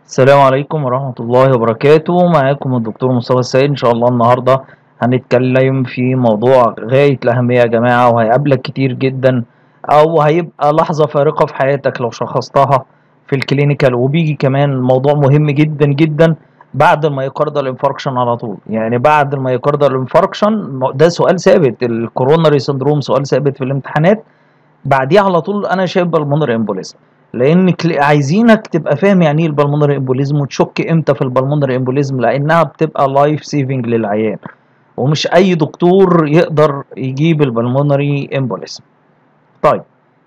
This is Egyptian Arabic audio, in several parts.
السلام عليكم ورحمة الله وبركاته معاكم الدكتور مصطفى السيد إن شاء الله النهاردة هنتكلم في موضوع غاية الأهمية يا جماعة وهيقابلك كتير جدا أو هيبقى لحظة فارقة في حياتك لو شخصتها في الكلينيكال وبيجي كمان موضوع مهم جدا جدا بعد الميوكاردال انفاركشن على طول يعني بعد الميوكاردال انفاركشن ده سؤال ثابت الكوروناري سندروم سؤال ثابت في الامتحانات بعديه على طول انا شايف بالمونري امبوليزم لان كل- عايزينك تبقى فاهم يعني ايه البلمونري امبوليزم وتشك امتى في البلمونري امبوليزم لانها بتبقى لايف سيفنج للعيان ومش اي دكتور يقدر يجيب البلمونري امبوليزم طيب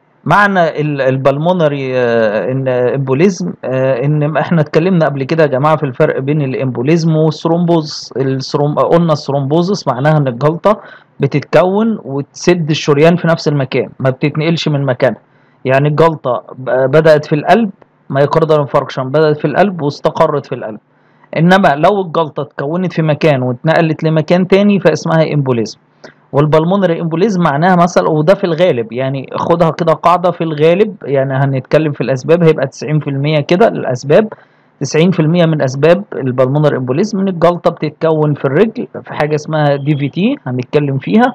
معنى ال- البلمونري آه، ان امبوليزم آه، ان احنا اتكلمنا قبل كده يا جماعه في الفرق بين الامبوليزم والثرومبوز الثروم قلنا الثرومبوزس معناها ان الجلطه بتتكون وتسد الشريان في نفس المكان ما بتتنقلش من مكانها يعني الجلطه ب- بدات في القلب مايوكاردال انفاركشن بدات في القلب واستقرت في القلب انما لو الجلطه اتكونت في مكان واتنقلت لمكان تاني فاسمها امبوليزم والبلمونري امبوليزم معناها مثلا وده في الغالب يعني خدها كده قاعده في الغالب يعني هنتكلم في الاسباب هيبقى 90% كده الاسباب 90% من اسباب البلمونري امبوليزم ان الجلطه بتتكون في الرجل في حاجه اسمها دي في تي هنتكلم فيها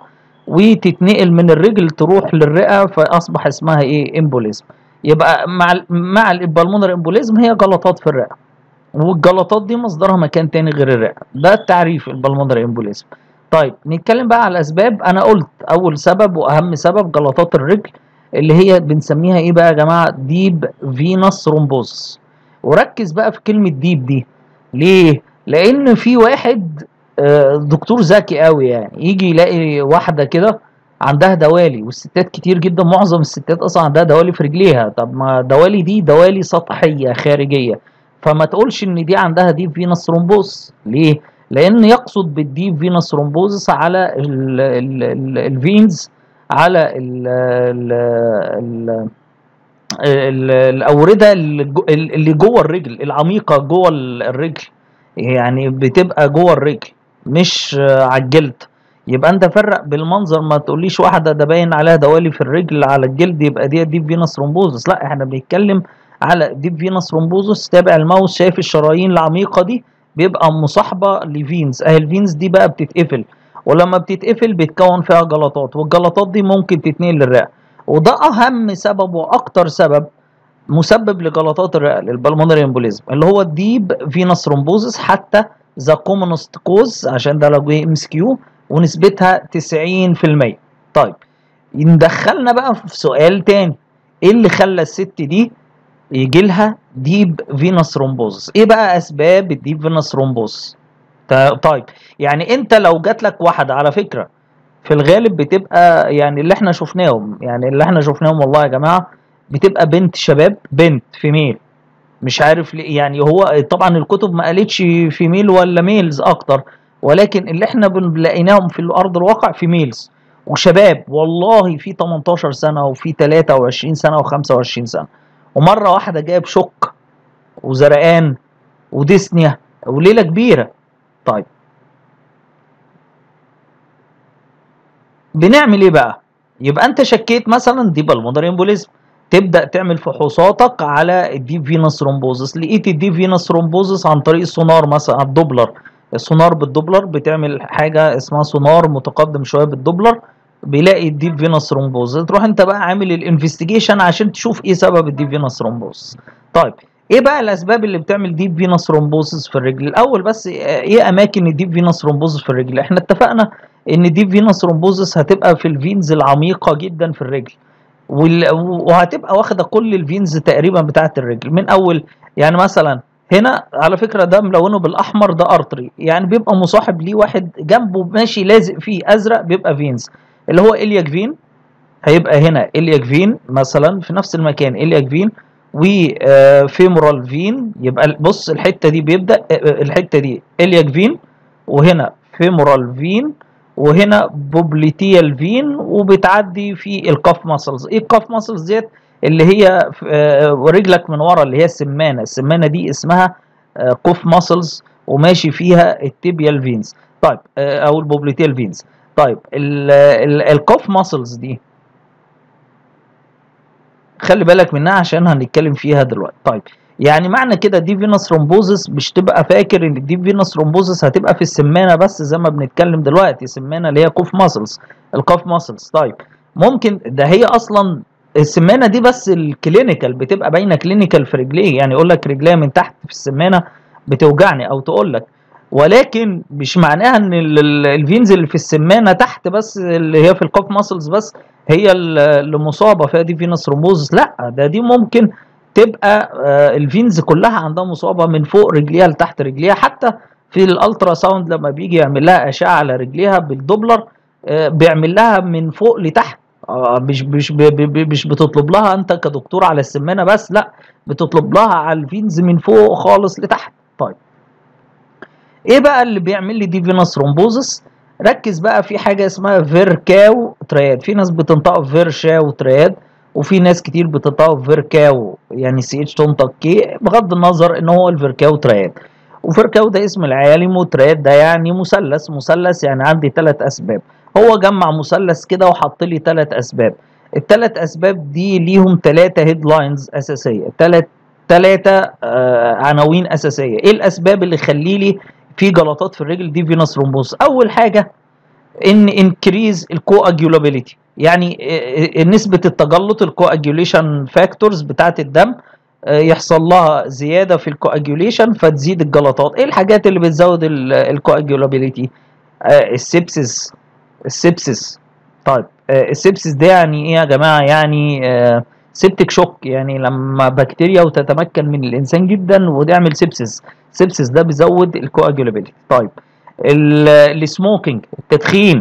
وتتنقل من الرجل تروح للرئه فاصبح اسمها ايه امبوليزم يبقى مع ال مع البلمونري امبوليزم هي جلطات في الرئه والجلطات دي مصدرها مكان تاني غير الرئه ده التعريف البلمونري امبوليزم طيب نتكلم بقى على الاسباب انا قلت اول سبب واهم سبب جلطات الرجل اللي هي بنسميها ايه بقى يا جماعه ديب فينس رومبوز وركز بقى في كلمه ديب دي ليه لان في واحد آه، دكتور ذكي قوي يعني يجي يلاقي واحده كده عندها دوالي والستات كتير جدا معظم الستات اصلا عندها دوالي في رجليها طب ما دوالي دي دوالي سطحيه خارجيه فما تقولش ان دي عندها ديب فينس رومبوز ليه لان يقصد بالديب فينس رومبوزس على ال ال ال الفينز على ال ال ال ال الاورده اللي جو- اللي جوه الرجل العميقه جوه ال- الرجل يعني بتبقى جوه الرجل مش آه، على الجلد يبقى انت فرق بالمنظر ما تقوليش واحده ده باين عليها دوالي في الرجل على الجلد يبقى دي ديب فينس رومبوزس لا احنا بنتكلم على ديب فينس رومبوزس تابع الماوس شايف الشرايين العميقه دي بيبقى مصاحبه لفينز اهي الفينز دي بقى بتتقفل ولما بتتقفل بيتكون فيها جلطات والجلطات دي ممكن تتنقل للرئه وده اهم سبب واكتر سبب مسبب لجلطات الرئه للبلمونري امبوليزم اللي هو الديب فينس رومبوزس حتى ذا كومونست كوز عشان ده لو جه ام اس كيو ونسبتها 90% طيب ندخلنا بقى في سؤال تاني ايه اللي خلى الست دي يجي لها ديب فينس رومبوزس ايه بقى اسباب الديب فينس رومبوزس تا- طيب يعني انت لو جات لك واحده على فكره في الغالب بتبقى يعني اللي احنا شفناهم يعني اللي احنا شفناهم والله يا جماعه بتبقى بنت شباب بنت فيميل مش عارف ليه يعني هو طبعا الكتب ما قالتش فيميل ولا ميلز اكتر ولكن اللي احنا بنلاقيناهم في الارض الواقع فيميلز وشباب والله في 18 سنه وفي 23 سنه و25 سنه ومره واحده جايب شك وزرقان وديسنيا وليله كبيره طيب بنعمل ايه بقى يبقى انت شكيت مثلا دي بالمونري امبوليزم تبدا تعمل فحوصاتك على الديب فينس رومبوزس لقيت الديب فينس رومبوزس عن طريق السونار مثلا الدوبلر السونار بالدوبلر بتعمل حاجه اسمها سونار متقدم شويه بالدوبلر بيلاقي الديب فينس رومبوزس تروح انت بقى عامل الانفستيجيشن عشان تشوف ايه سبب الديب فينس رومبوزس طيب ايه بقى الاسباب اللي بتعمل ديب فينس رومبوزس في الرجل الاول بس ايه اماكن الديب فينس رومبوزس في الرجل احنا اتفقنا ان دي فينس رومبوزس هتبقى في الفينز العميقه جدا في الرجل وال- وهتبقى واخده كل الفينز تقريبا بتاعه الرجل من اول يعني مثلا هنا على فكره ده ملونه بالاحمر ده ارتري يعني بيبقى مصاحب ليه واحد جنبه ماشي لازق فيه ازرق بيبقى فينز اللي هو الياك فين هيبقى هنا الياك فين مثلا في نفس المكان الياك فين وفيمورال فين يبقى بص الحته دي بيبدا آه، الحته دي الياك فين وهنا فيمورال فين وهنا بوبليتيال فين وبتعدي في الكاف ماسلز ايه الكاف ماسلز ديت اللي هي آه، رجلك من ورا اللي هي السمانه السمانه دي اسمها كوف ماسلز وماشي فيها التيبيال فينز طيب آه، او البوبليتيال فينز طيب الكوف ماسلز دي خلي بالك منها عشان هنتكلم فيها دلوقتي طيب يعني معنى كده دي فينوس رومبوزس مش تبقى فاكر ان دي فينوس رومبوزس هتبقى في السمانه بس زي ما بنتكلم دلوقتي سمانه اللي هي كوف ماسلز الكوف ماسلز طيب ممكن ده هي اصلا السمانه دي بس الكلينيكال بتبقى باينه كلينيكال في رجليه يعني يقول لك رجليه من تحت في السمانه بتوجعني او تقول لك ولكن مش معناها ان الفينز اللي في السمانه تحت بس اللي هي في الكوف ماسلز بس هي اللي مصابه فيها دي فينوس رومبوزس لا ده دي ممكن تبقى الفينز كلها عندها مصابه من فوق رجليها لتحت رجليها حتى في الالترا ساوند لما بيجي يعمل لها اشعه على رجليها بالدوبلر بيعمل لها من فوق لتحت مش مش مش بتطلب لها انت كدكتور على السمانه بس لا بتطلب لها على الفينز من فوق خالص لتحت طيب ايه بقى اللي بيعمل لي دي فينوس رومبوزس ركز بقى في حاجه اسمها فيركاو ترياد في ناس بتنطقها فيرشاو ترياد وفي ناس كتير بتنطقها فيركاو يعني سي اتش تنطق كي بغض النظر ان هو الفيركاو ترياد وفيركاو ده اسم العالم وترياد ده يعني مثلث مثلث يعني عندي ثلاث اسباب هو جمع مثلث كده وحط لي ثلاث اسباب الثلاث اسباب دي ليهم ثلاثه هيدلاينز اساسيه ثلاث ثلاثه آه عناوين اساسيه ايه الاسباب اللي يخلي لي في جلطات في الرجل دي فينوس رومبوز اول حاجه ان انكريز الكواجولابيلتي يعني نسبه التجلط الكواجوليشن فاكتورز بتاعه الدم يحصل لها زياده في الكواجوليشن فتزيد الجلطات ايه الحاجات اللي بتزود الكواجولابيلتي السبسس السبسس طيب السبسس ده يعني ايه يا جماعه يعني سيبتك شوك يعني لما بكتيريا وتتمكن من الانسان جدا وتعمل سبسس سبسس ده بيزود الكواجولابيلتي طيب السموكينج التدخين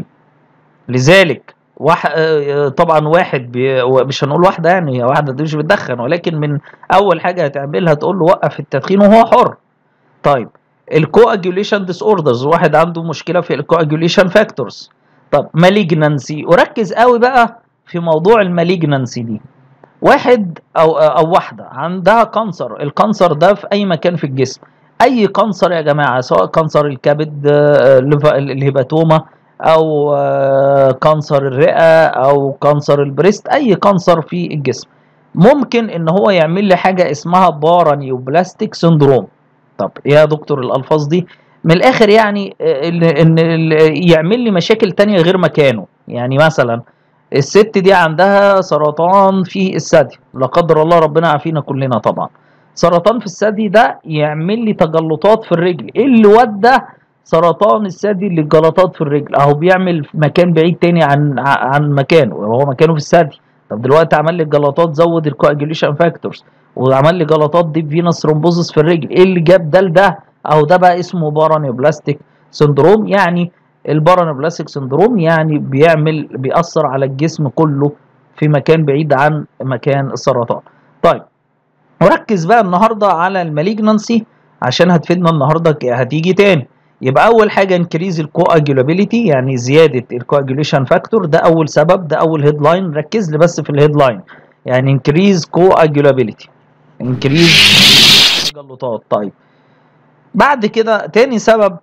لذلك واحد طبعا واحد بي مش هنقول واحده يعني واحده دي مش بتدخن ولكن من اول حاجه هتعملها تقول له وقف التدخين وهو حر طيب الكواجوليشن ديس اوردرز واحد عنده مشكله في الكواجوليشن فاكتورز طب مالجنانسي وركز قوي بقى في موضوع المالجنانسي دي واحد او او واحده عندها كانسر الكانسر ده في اي مكان في الجسم اي كانسر يا جماعه سواء كانسر الكبد الهيباتوما او كانسر الرئه او كانسر البريست اي كانسر في الجسم ممكن ان هو يعمل لي حاجه اسمها بارانيوبلاستيك سندروم طب يا دكتور الالفاظ دي من الاخر يعني ان يعمل لي مشاكل تانية غير مكانه يعني مثلا الست دي عندها سرطان في الثدي لا قدر الله ربنا يعافينا كلنا طبعا سرطان في الثدي ده يعمل لي تجلطات في الرجل ايه اللي ودى سرطان الثدي للجلطات في الرجل اهو بيعمل في مكان بعيد تاني عن عن مكانه وهو مكانه في الثدي طب دلوقتي عمل لي جلطات زود الكواجوليشن فاكتورز وعمل لي جلطات دي فينوس رومبوزس في الرجل ايه اللي جاب ده لده اهو ده بقى اسمه بارانيوبلاستيك سندروم يعني البارانوبلاستيك سندروم يعني بيعمل بيأثر على الجسم كله في مكان بعيد عن مكان السرطان طيب وركز بقى النهارده على المالجنانسي عشان هتفيدنا النهارده هتيجي تاني يبقى اول حاجه انكريز الكواجولابيلتي يعني زياده الكواجوليشن فاكتور ده اول سبب ده اول هيدلاين ركز لي بس في الهيدلاين يعني انكريز كواجولابيلتي انكريز تجلطات طيب بعد كده تاني سبب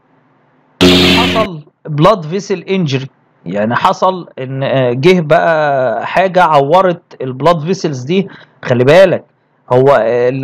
حصل بلاد فيسل انجري يعني حصل ان جه بقى حاجه عورت البلاد فيسلز دي خلي بالك هو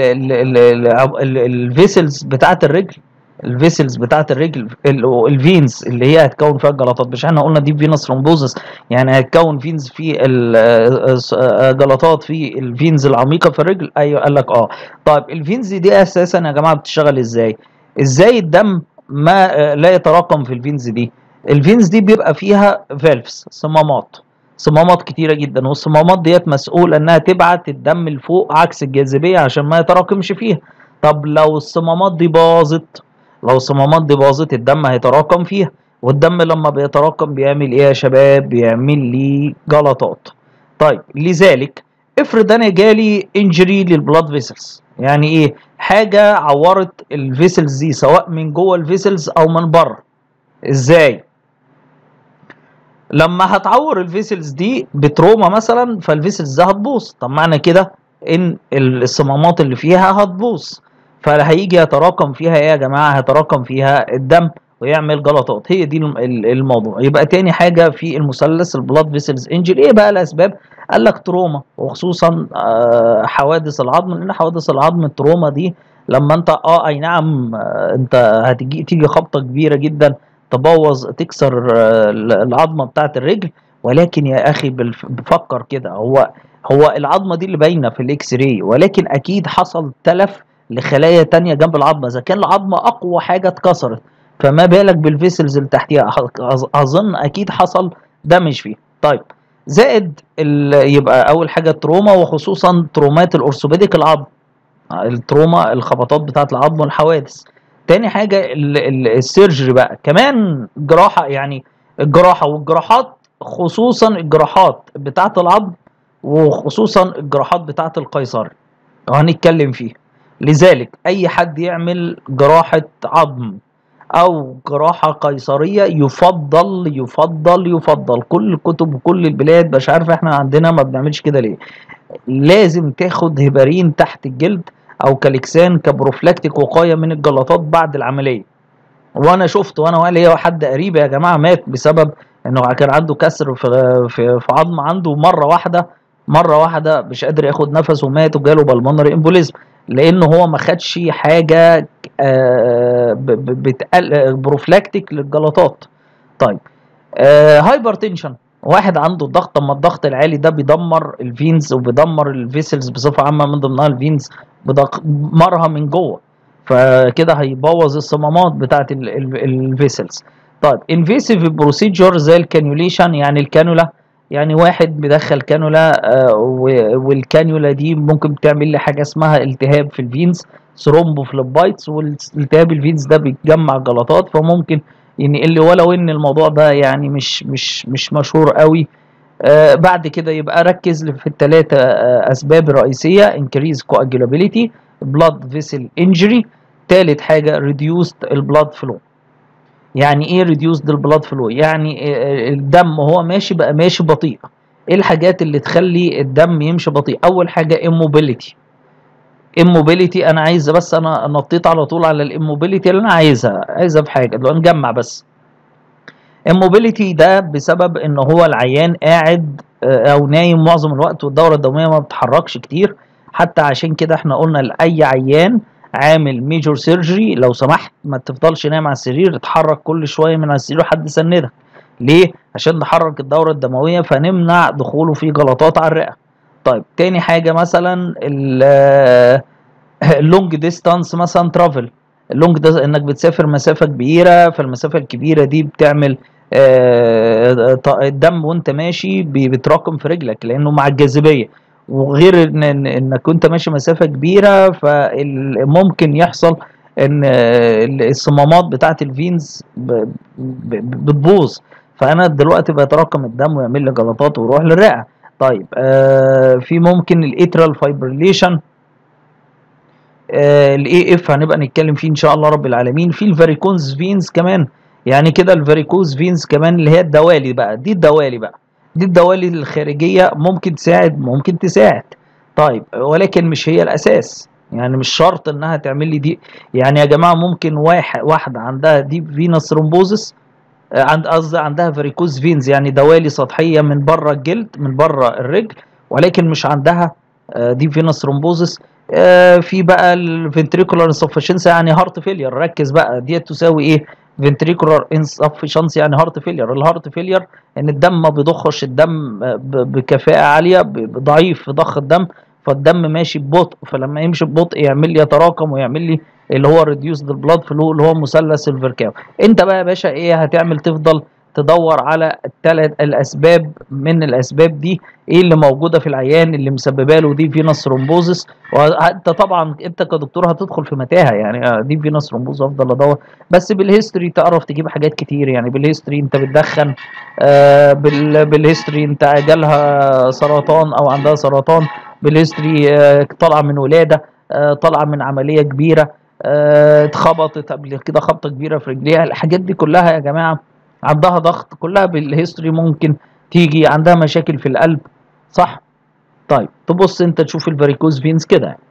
الفيسلز بتاعت الرجل الفيسلز بتاعت الرجل الفينز اللي هي هتكون فيها الجلطات مش احنا قلنا دي فينوس رومبوزس يعني هتكون فينز في الجلطات في الفينز العميقه في الرجل ايوه قال لك اه طيب الفينز دي اساسا يا جماعه بتشتغل ازاي ازاي الدم ما لا يتراكم في الفينز دي الفينز دي بيبقى فيها فالفز صمامات صمامات كتيره جدا والصمامات ديت مسؤوله انها تبعت الدم لفوق عكس الجاذبيه عشان ما يتراكمش فيها طب لو الصمامات دي باظت لو الصمامات دي باظت الدم هيتراكم فيها والدم لما بيتراكم بيعمل ايه يا شباب بيعمل لي جلطات طيب لذلك افرض انا جالي انجري للبلاد فيسلز يعني ايه حاجه عورت الفيسلز دي سواء من جوه الفيسلز او من بره ازاي لما هتعور الفيسلز دي بتروما مثلا فالفيسلز دي هتبوظ طب معنى كده ان الصمامات اللي فيها هتبوظ فهيجي يتراكم فيها ايه يا جماعه هيتراكم فيها الدم ويعمل جلطات هي دي الموضوع يبقى تاني حاجه في المثلث البلاد فيسلز انجري ايه بقى الاسباب قال لك تروما وخصوصا آه، حوادث العظم لان حوادث العظم التروما دي لما انت اه اي نعم آه، انت هتيجي تيجي خبطه كبيره جدا تبوظ تكسر آه، العظمه بتاعه الرجل ولكن يا اخي بالف- بفكر كده هو هو العظمه دي اللي باينه في الاكس راي ولكن اكيد حصل تلف لخلايا تانية جنب العظمه اذا كان العظمه اقوى حاجه اتكسرت فما بالك بالفيسلز اللي تحتيها أظ- اظن اكيد حصل دمج فيه طيب زائد ال- يبقى اول حاجه التروما وخصوصا ترومات الاورثوبيديك العظم التروما الخبطات بتاعه العظم والحوادث تاني حاجه ال- ال- السيرجري بقى كمان جراحه يعني الجراحه والجراحات خصوصا الجراحات بتاعه العظم وخصوصا الجراحات بتاعه القيصري وهنتكلم فيه لذلك اي حد يعمل جراحه عظم او جراحه قيصريه يفضل يفضل يفضل كل الكتب وكل البلاد مش عارف احنا عندنا ما بنعملش كده ليه لازم تاخد هيبارين تحت الجلد او كاليكسان كبروفلاكتيك وقايه من الجلطات بعد العمليه وانا شفت وانا وقال لي حد قريب يا جماعه مات بسبب انه كان عنده كسر في في, في عظم عنده مره واحده مره واحده مش قادر ياخد نفسه ومات وجاله بالمونري امبوليزم لانه هو ما خدش حاجه آه، ب- ب- بتقل بروفلاكتيك للجلطات طيب هايبر تنشن واحد عنده ضغط اما الضغط العالي ده بيدمر الفينز وبيدمر الفيسلز بصفه عامه من ضمنها الفينز بيدمرها من جوه فكده هيبوظ الصمامات بتاعت الفيسلز طيب انفيسيف بروسيجر زي الكانيوليشن يعني الكانولا يعني واحد بيدخل كانولا آه، و- والكانيولا دي ممكن بتعمل لي حاجه اسمها التهاب في الفينز ثرومبوفلوبايتس والالتهاب الفينز ده بيتجمع جلطات فممكن ينقل لي ولو ان الموضوع ده يعني مش مش مش مشهور قوي آه بعد كده يبقى ركز في الثلاثه آه اسباب الرئيسيه increase coagulability blood vessel injury ثالث حاجه reduced البلاد فلو يعني ايه reduced البلاد فلو يعني آه، الدم وهو ماشي بقى ماشي بطيء ايه الحاجات اللي تخلي الدم يمشي بطيء اول حاجه immobility immobility انا عايز بس انا نطيت على طول على الاموبيليتي اللي انا عايزها عايزها في حاجه لو نجمع بس immobility ده بسبب ان هو العيان قاعد آه، او نايم معظم الوقت والدوره الدمويه ما بتتحركش كتير حتى عشان كده احنا قلنا لاي عيان عامل ميجور سيرجري لو سمحت ما تفضلش نايم على السرير اتحرك كل شويه من على السرير وحد يسندك ليه عشان نحرك الدوره الدمويه فنمنع دخوله في جلطات على الرئه طيب تاني حاجه مثلا اللونج ديستانس مثلا ترافل اللونج ده انك بتسافر مسافه كبيره فالمسافه الكبيره دي بتعمل آه، ط- الدم وانت ماشي بي- بيتراكم في رجلك لانه مع الجاذبيه وغير إن إن- انك كنت ماشي مسافه كبيره فممكن يحصل ان آه، الصمامات بتاعه الفينز ب- ب- بتبوظ فانا دلوقتي بيتراكم الدم ويعمل لي جلطات ويروح للرئه طيب آه في ممكن الاترال فايبريليشن الاي اف هنبقى نتكلم فيه ان شاء الله رب العالمين في الفاريكوز فينز كمان يعني كده الفاريكوز فينز كمان اللي هي الدوالي بقى دي الدوالي بقى دي الدوالي الخارجيه ممكن تساعد ممكن تساعد طيب ولكن مش هي الاساس يعني مش شرط انها تعمل لي دي يعني يا جماعه ممكن واحد واحده عندها ديب فينس ثرومبوزس عند قصدي عندها فاريكوز فينز يعني دوالي سطحيه من بره الجلد من بره الرجل ولكن مش عندها ديب فينس ثرومبوزس في بقى الفنتريكولار انسفشنسي يعني هارت فيلير ركز بقى ديت تساوي ايه فنتريكولار انسفشنسي يعني هارت فيلير الهارت فيلير ان الدم ما بيضخش الدم ب- بكفاءه عاليه ب- ضعيف في ضخ الدم فالدم ماشي ببطء فلما يمشي ببطء يعمل لي يتراكم ويعمل لي اللي هو ريديوس البلاد فلو اللي هو مثلث الفيركاو انت بقى يا باشا ايه هتعمل تفضل تدور على الثلاث الاسباب من الاسباب دي ايه اللي موجوده في العيان اللي مسببه له دي فينس ثرومبوزس وانت طبعا انت كدكتور هتدخل في متاهه يعني آه، دي فينس ثرومبوز افضل ادور بس بالهيستوري تعرف تجيب حاجات كتير يعني بالهيستوري انت بتدخن آه بال بالهيستوري انت جالها سرطان او عندها سرطان بالهيستوري آه طالعه من ولاده آه طالعه من عمليه كبيره آه، اتخبطت قبل كده خبطه كبيره في رجليها الحاجات دي كلها يا جماعه عندها ضغط كلها بالهيستوري ممكن تيجي عندها مشاكل في القلب صح طيب تبص انت تشوف الفاريكوز فينز كده يعني.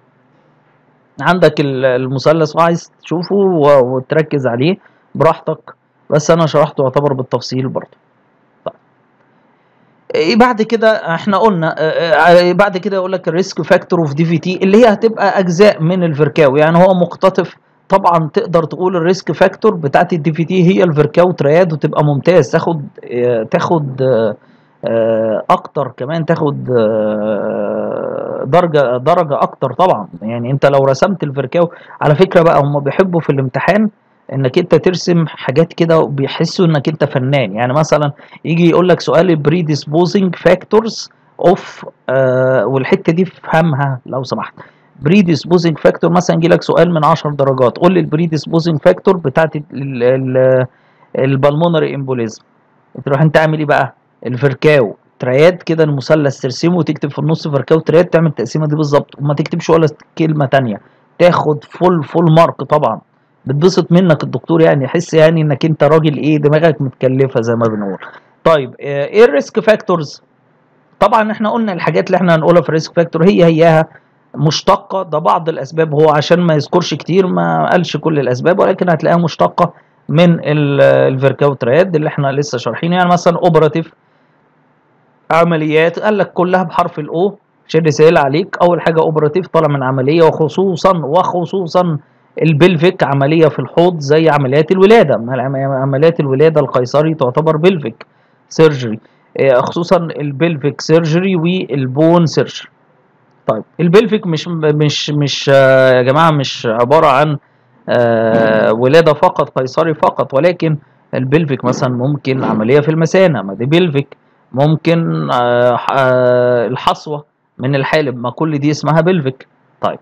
عندك ال- المثلث وعايز تشوفه و- وتركز عليه براحتك بس انا شرحته يعتبر بالتفصيل برضه طيب. إيه بعد كده احنا قلنا آه، آه، بعد كده يقول لك الريسك فاكتور اوف دي في تي اللي هي هتبقى اجزاء من الفيركاو يعني هو مقتطف طبعا تقدر تقول الريسك فاكتور بتاعت الدي في تي هي الفيركاو ترياد وتبقى ممتاز تاخد آه، تاخد آه، آه، اكتر كمان تاخد آه، درجه درجه اكتر طبعا يعني انت لو رسمت الفيركاو على فكره بقى هم بيحبوا في الامتحان انك انت ترسم حاجات كده وبيحسوا انك انت فنان يعني مثلا يجي يقول لك سؤال بريديسبوزنج فاكتورز اوف والحته دي افهمها لو سمحت بريديسبوزنج فاكتور مثلا يجي لك سؤال من 10 درجات قول لي البريديسبوزنج فاكتور بتاعت البلمونري امبوليزم تروح انت عامل ايه بقى الفركاو ترياد كده المثلث ترسمه وتكتب في النص فركاو ترياد تعمل التقسيمه دي بالظبط وما تكتبش ولا كلمه تانية تاخد فول فول مارك طبعا بتبسط منك الدكتور يعني يحس يعني انك انت راجل ايه دماغك متكلفه زي ما بنقول طيب آه، ايه الريسك فاكتورز طبعا احنا قلنا الحاجات اللي احنا هنقولها في الريسك فاكتور هي هياها مشتقه ده بعض الاسباب هو عشان ما يذكرش كتير ما قالش كل الاسباب ولكن هتلاقيها مشتقه من الفيركاو ترياد اللي احنا لسه شارحينه يعني مثلا اوبراتيف عمليات قال لك كلها بحرف الاو عشان رسالة عليك اول حاجه اوبراتيف طالع من عمليه وخصوصا وخصوصا البلفيك عمليه في الحوض زي عمليات الولاده ما العم- عمليات الولاده القيصري تعتبر بلفيك سيرجري خصوصا البلفيك سيرجري والبون سيرجري طيب البلفيك مش مش مش آه، يا جماعه مش عباره عن آه، ولاده فقط قيصري فقط ولكن البلفيك مثلا ممكن عمليه في المثانه ما دي بلفيك ممكن آه، ح- آه، الحصوه من الحالب ما كل دي اسمها بلفيك طيب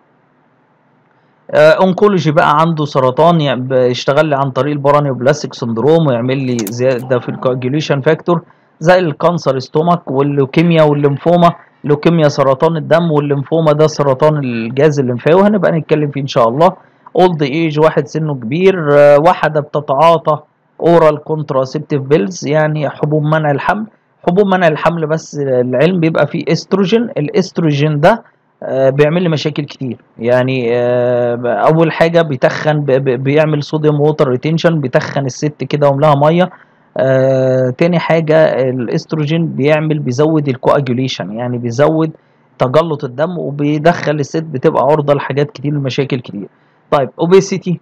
اونكولوجي بقى عنده سرطان يعني بيشتغل لي عن طريق البارانيوبلاستيك سندروم ويعمل لي زياده في الكواجيوليشن فاكتور زي الكانسر ستومك واللوكيميا والليمفوما لوكيميا سرطان الدم والليمفوما ده سرطان الجهاز الليمفاوي هنبقى نتكلم فيه ان شاء الله اولد ايج واحد سنه كبير آه، واحده بتتعاطى اورال كونتراسيبتيف بيلز يعني حبوب منع الحمل حبوب منع الحمل بس العلم بيبقى فيه استروجين الاستروجين ده آه، بيعمل لي مشاكل كتير يعني آه، اول حاجه بيتخن ب- ب- بيعمل صوديوم ووتر ريتنشن بيتخن الست كده وملاها ميه آه، تاني حاجه الاستروجين بيعمل بيزود الكواجوليشن يعني بيزود تجلط الدم وبيدخل الست بتبقى عرضه لحاجات كتير لمشاكل كتير طيب اوبيسيتي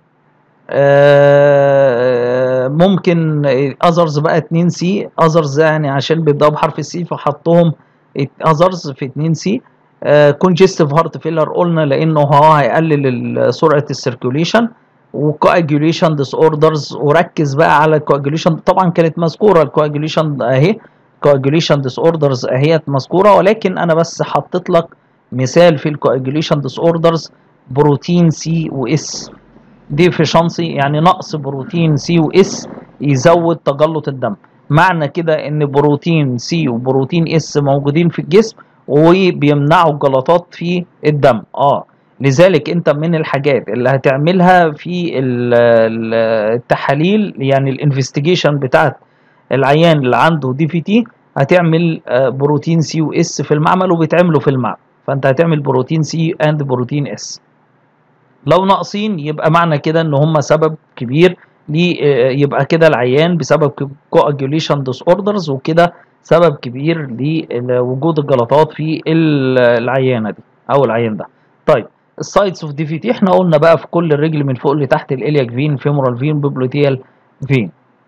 ممكن اذرز بقى 2 سي اذرز يعني عشان بيبداوا بحرف السي فحطهم اذرز في 2 سي كونجستيف هارت فيلر قلنا لانه هو هيقلل ال- سرعه السيركوليشن وكواجوليشن ديس اوردرز وركز بقى على الكواجوليشن طبعا كانت مذكوره الكواجوليشن اهي كواجوليشن ديس اوردرز اهيت مذكوره ولكن انا بس حطيت لك مثال في الكواجوليشن ديس اوردرز بروتين سي واس ديفيشنسي يعني نقص بروتين سي واس يزود تجلط الدم معنى كده ان بروتين سي وبروتين اس موجودين في الجسم وبيمنعوا الجلطات في الدم اه لذلك انت من الحاجات اللي هتعملها في ال- ال- التحاليل يعني الانفستيجيشن بتاعت العيان اللي عنده دي في تي هتعمل آه، بروتين سي واس في المعمل وبيتعملوا في المعمل فانت هتعمل بروتين سي اند بروتين اس لو ناقصين يبقى معنى كده ان هم سبب كبير ليه آه، يبقى كده العيان بسبب كواجوليشن ديس اوردرز وكده سبب كبير لوجود الجلطات في ال- العيانه دي او العيان ده طيب السايتس اوف دي في تي احنا قلنا بقى في كل الرجل من فوق لتحت الالياك فين فيمورال فين بيبلوتيال فين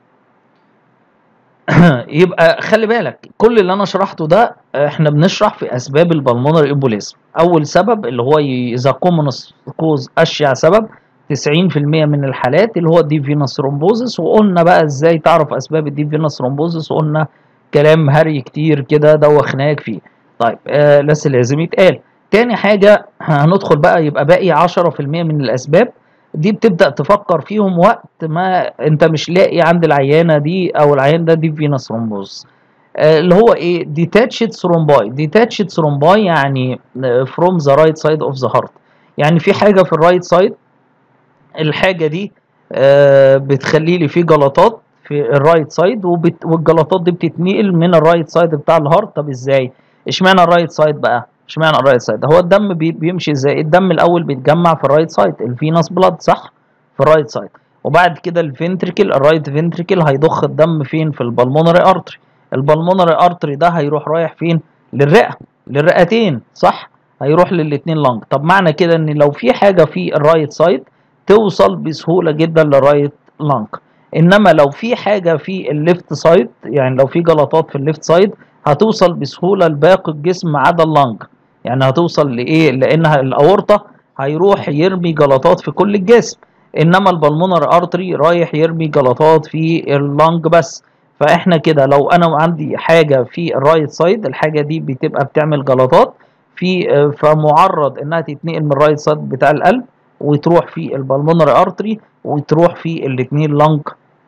يبقى خلي بالك كل اللي انا شرحته ده احنا بنشرح في اسباب البلمونر امبوليزم اول سبب اللي هو ذا كومونس كوز اشيع سبب 90% من الحالات اللي هو الديب فينس ثرومبوزس وقلنا بقى ازاي تعرف اسباب الديب فينس ثرومبوزس وقلنا كلام هري كتير كده دوخناك فيه طيب آه بس لازم يتقال تاني حاجة هندخل بقى يبقى باقي 10% من الأسباب دي بتبدأ تفكر فيهم وقت ما أنت مش لاقي عند العيانة دي أو العيان ده دي فينس ثرومبوز آه، اللي هو ايه ديتاتشد ثرومباي ديتاتشد ثرومباي يعني فروم ذا رايت سايد اوف ذا هارت يعني في حاجه في الرايت سايد الحاجه دي آه، بتخلي لي في جلطات في الرايت سايد وبت... والجلطات دي بتتنقل من الرايت سايد بتاع الهارت طب ازاي اشمعنى الرايت سايد بقى اشمعنى الرايت سايد هو الدم بي... بيمشي ازاي الدم الاول بيتجمع في الرايت سايد الفينس بلاد صح في الرايت سايد وبعد كده الفنتريكل الرايت فنتريكل هيضخ الدم فين في البلمونري ارتري البلمونري ارتري ده هيروح رايح فين للرئه للرئتين صح هيروح للاتنين لنج طب معنى كده ان لو في حاجه في الرايت سايد توصل بسهوله جدا للرايت لنج انما لو في حاجه في الليفت سايد يعني لو في جلطات في الليفت سايد هتوصل بسهوله لباقي الجسم ما عدا اللنج يعني هتوصل لايه لانها الاورطه هيروح يرمي جلطات في كل الجسم انما البلمونر ارتري رايح يرمي جلطات في اللنج بس فاحنا كده لو انا عندي حاجه في الرايت سايد الحاجه دي بتبقى بتعمل جلطات في فمعرض انها تتنقل من الرايت سايد بتاع القلب وتروح في البلمونر ارتري وتروح في الاثنين لنج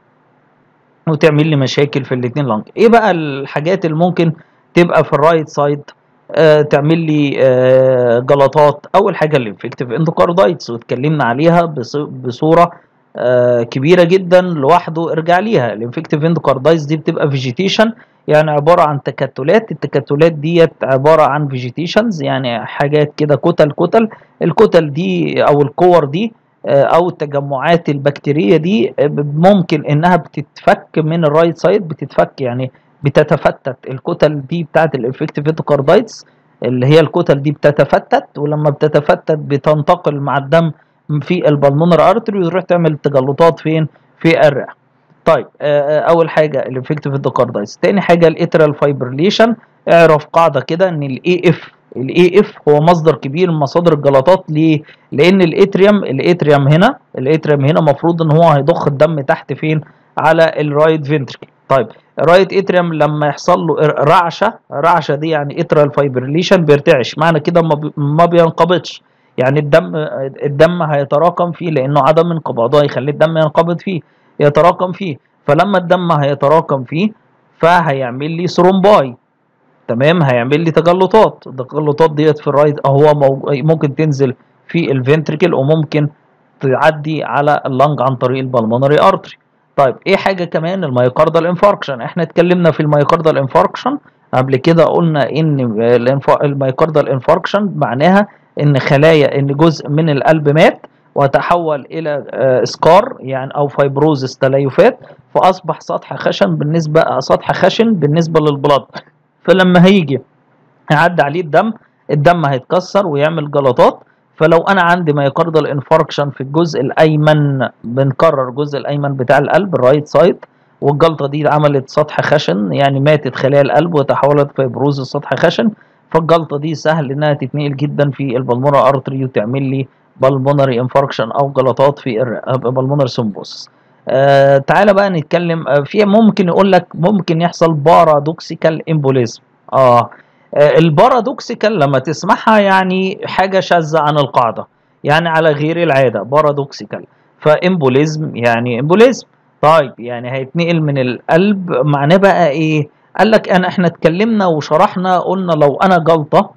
وتعمل لي مشاكل في الاثنين لنج ايه بقى الحاجات اللي ممكن تبقى في الرايت سايد آه تعمل لي آه جلطات اول حاجه الانفكتيف اندوكاردايتس واتكلمنا عليها بصوره آه كبيره جدا لوحده ارجع ليها الانفكتيف اندوكاردايتس دي بتبقى فيجيتيشن يعني عباره عن تكتلات التكتلات ديت عباره عن فيجيتيشنز يعني حاجات كده كتل كتل الكتل دي او الكور دي او التجمعات البكتيريه دي ممكن انها بتتفك من الرايت سايد بتتفك يعني بتتفتت الكتل دي بتاعت الانفكتيف اندوكاردايتس اللي هي الكتل دي بتتفتت ولما بتتفتت بتنتقل مع الدم في البلمونر ارتري وتروح تعمل تجلطات فين في الرئه طيب اول حاجه الانفكتيف اندوكاردايتس تاني حاجه الاترال فايبرليشن اعرف قاعده كده ان الاي اف الاي اف هو مصدر كبير من مصادر الجلطات ليه لان الاتريوم الاتريوم هنا الاتريوم هنا المفروض ان هو هيضخ الدم تحت فين على الرايت فنتركل طيب الرايت اتريوم لما يحصل له رعشه رعشه دي يعني اترال فايبرليشن بيرتعش معنى كده ما بينقبضش يعني الدم الدم هيتراكم فيه لانه عدم انقباضه هيخلي الدم ينقبض فيه يتراكم فيه فلما الدم هيتراكم فيه فهيعمل لي ثرومباي تمام هيعمل لي تجلطات التجلطات ديت في الرايت هو ممكن تنزل في الفنتريكل وممكن تعدي على اللنج عن طريق البلمونري ارتري طيب ايه حاجه كمان المايوكاردال انفاركشن احنا اتكلمنا في المايوكاردال انفاركشن قبل كده قلنا ان المايوكاردال انفاركشن معناها ان خلايا ان جزء من القلب مات وتحول الى سكار يعني او فايبروزس تليفات فاصبح سطح خشن بالنسبه سطح خشن بالنسبه للبلد فلما هيجي يعدي عليه الدم الدم هيتكسر ويعمل جلطات فلو انا عندي مايوكاردال انفاركشن في الجزء الايمن بنكرر الجزء الايمن بتاع القلب الرايت سايد والجلطه دي عملت سطح خشن يعني ماتت خلايا القلب وتحولت فيبروز سطح خشن فالجلطه دي سهل انها تتنقل جدا في البلمونر ارتري وتعمل لي بالمونري انفاركشن او جلطات في البلمونر سمبوس آه تعالى بقى نتكلم آه في ممكن يقول لك ممكن يحصل بارادوكسيكال امبوليزم اه البارادوكسيكال لما تسمعها يعني حاجة شاذة عن القاعدة يعني على غير العادة بارادوكسيكال فامبوليزم يعني امبوليزم طيب يعني هيتنقل من القلب معناه بقى ايه قال لك انا احنا اتكلمنا وشرحنا قلنا لو انا جلطة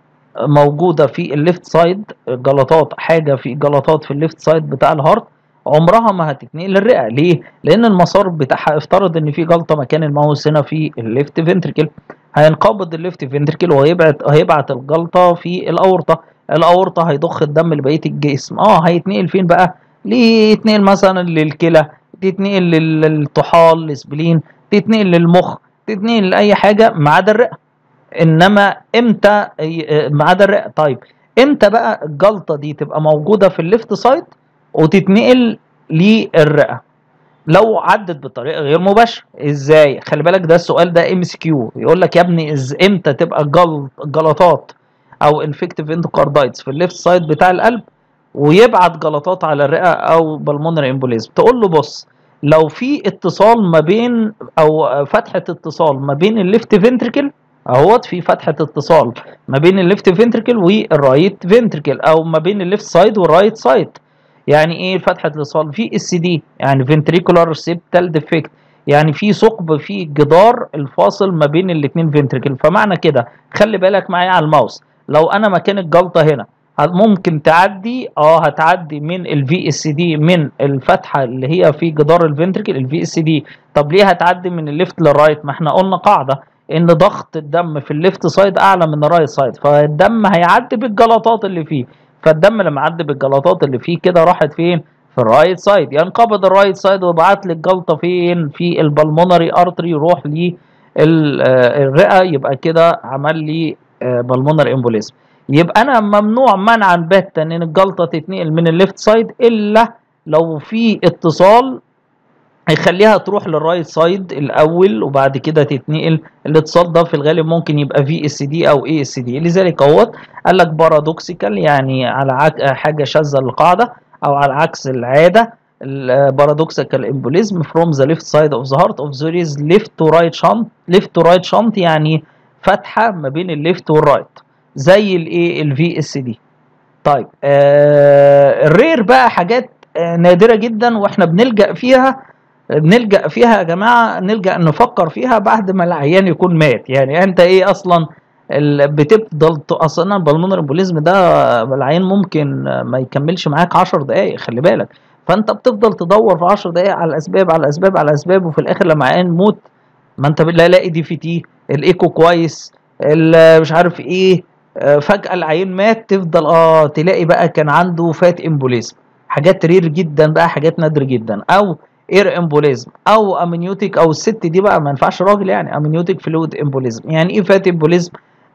موجودة في الليفت سايد جلطات حاجة في جلطات في الليفت سايد بتاع الهارت عمرها ما هتتنقل للرئه ليه لان المسار بتاعها افترض ان في جلطه مكان الماوس هنا في الليفت فنتركل هينقبض الليفت فنتركل وهيبعت هيبعت الجلطه في الاورطه الاورطه هيضخ الدم لبقيه الجسم اه هيتنقل فين بقى ليه يتنقل مثلا للكلى تتنقل للطحال الاسبلين تتنقل للمخ تتنقل لاي حاجه ما عدا الرئه انما امتى ما عدا الرئه طيب امتى بقى الجلطه دي تبقى موجوده في الليفت سايد وتتنقل للرئه لو عدت بطريقه غير مباشره ازاي خلي بالك ده السؤال ده ام اس كيو يقول لك يا ابني إز امتى تبقى جلط جلطات او انفكتيف اندوكاردايتس في الليفت سايد بتاع القلب ويبعت جلطات على الرئه او بالمونري امبوليزم تقول له بص لو في اتصال ما بين او فتحه اتصال ما بين الليفت فنتركل اهوت في فتحه اتصال ما بين الليفت فنتركل والرايت فنتركل او ما بين الليفت سايد والرايت سايد يعني ايه فتحه الاتصال في اس دي يعني فنتريكولار سيبتال ديفكت يعني في ثقب في الجدار الفاصل ما بين الاثنين فنتركل فمعنى كده خلي بالك معايا على الماوس لو انا مكان الجلطه هنا ممكن تعدي اه هتعدي من الفي اس دي من الفتحه اللي هي في جدار الفنتركل الفي اس دي طب ليه هتعدي من الليفت للرايت ما احنا قلنا قاعده ان ضغط الدم في الليفت سايد اعلى من الرايت سايد فالدم هيعدي بالجلطات اللي فيه فالدم لما عدى بالجلطات اللي فيه كده راحت فين في الرايت سايد ينقبض الرايت سايد ويبعت لي الجلطه فين في البلمونري ارتري يروح الرئه يبقى كده عمل لي بالمونر امبوليزم يبقى انا ممنوع منعا باتا ان الجلطه تتنقل من الليفت سايد الا لو في اتصال هيخليها تروح للرايت سايد الاول وبعد كده تتنقل الاتصال ده في الغالب ممكن يبقى في اس دي او اي اس دي لذلك اهوت قال لك بارادوكسيكال يعني على عك... حاجه شاذه للقاعده او على عكس العاده البارادوكسيكال امبوليزم فروم ذا ليفت سايد اوف ذا هارت اوف ذير از ليفت تو رايت شنت ليفت تو رايت شنت يعني فتحه ما بين الليفت والرايت زي الايه الفي اس دي طيب آه الرير بقى حاجات آه نادره جدا واحنا بنلجا فيها بنلجا فيها يا جماعه نلجا نفكر فيها بعد ما العيان يكون مات يعني انت ايه اصلا بتفضل اصلا البلمونر امبوليزم ده العيان ممكن ما يكملش معاك 10 دقائق خلي بالك فانت بتفضل تدور في 10 دقائق على الاسباب على الاسباب على الاسباب وفي الاخر لما عيان موت ما انت لا لاقي دي في تي الايكو كويس مش عارف ايه فجاه العيان مات تفضل اه تلاقي بقى كان عنده فات امبوليزم حاجات رير جدا بقى حاجات نادر جدا او اير امبوليزم او امنيوتيك او الست دي بقى ما ينفعش راجل يعني امنيوتيك فلويد امبوليزم يعني ايه فات امبوليزم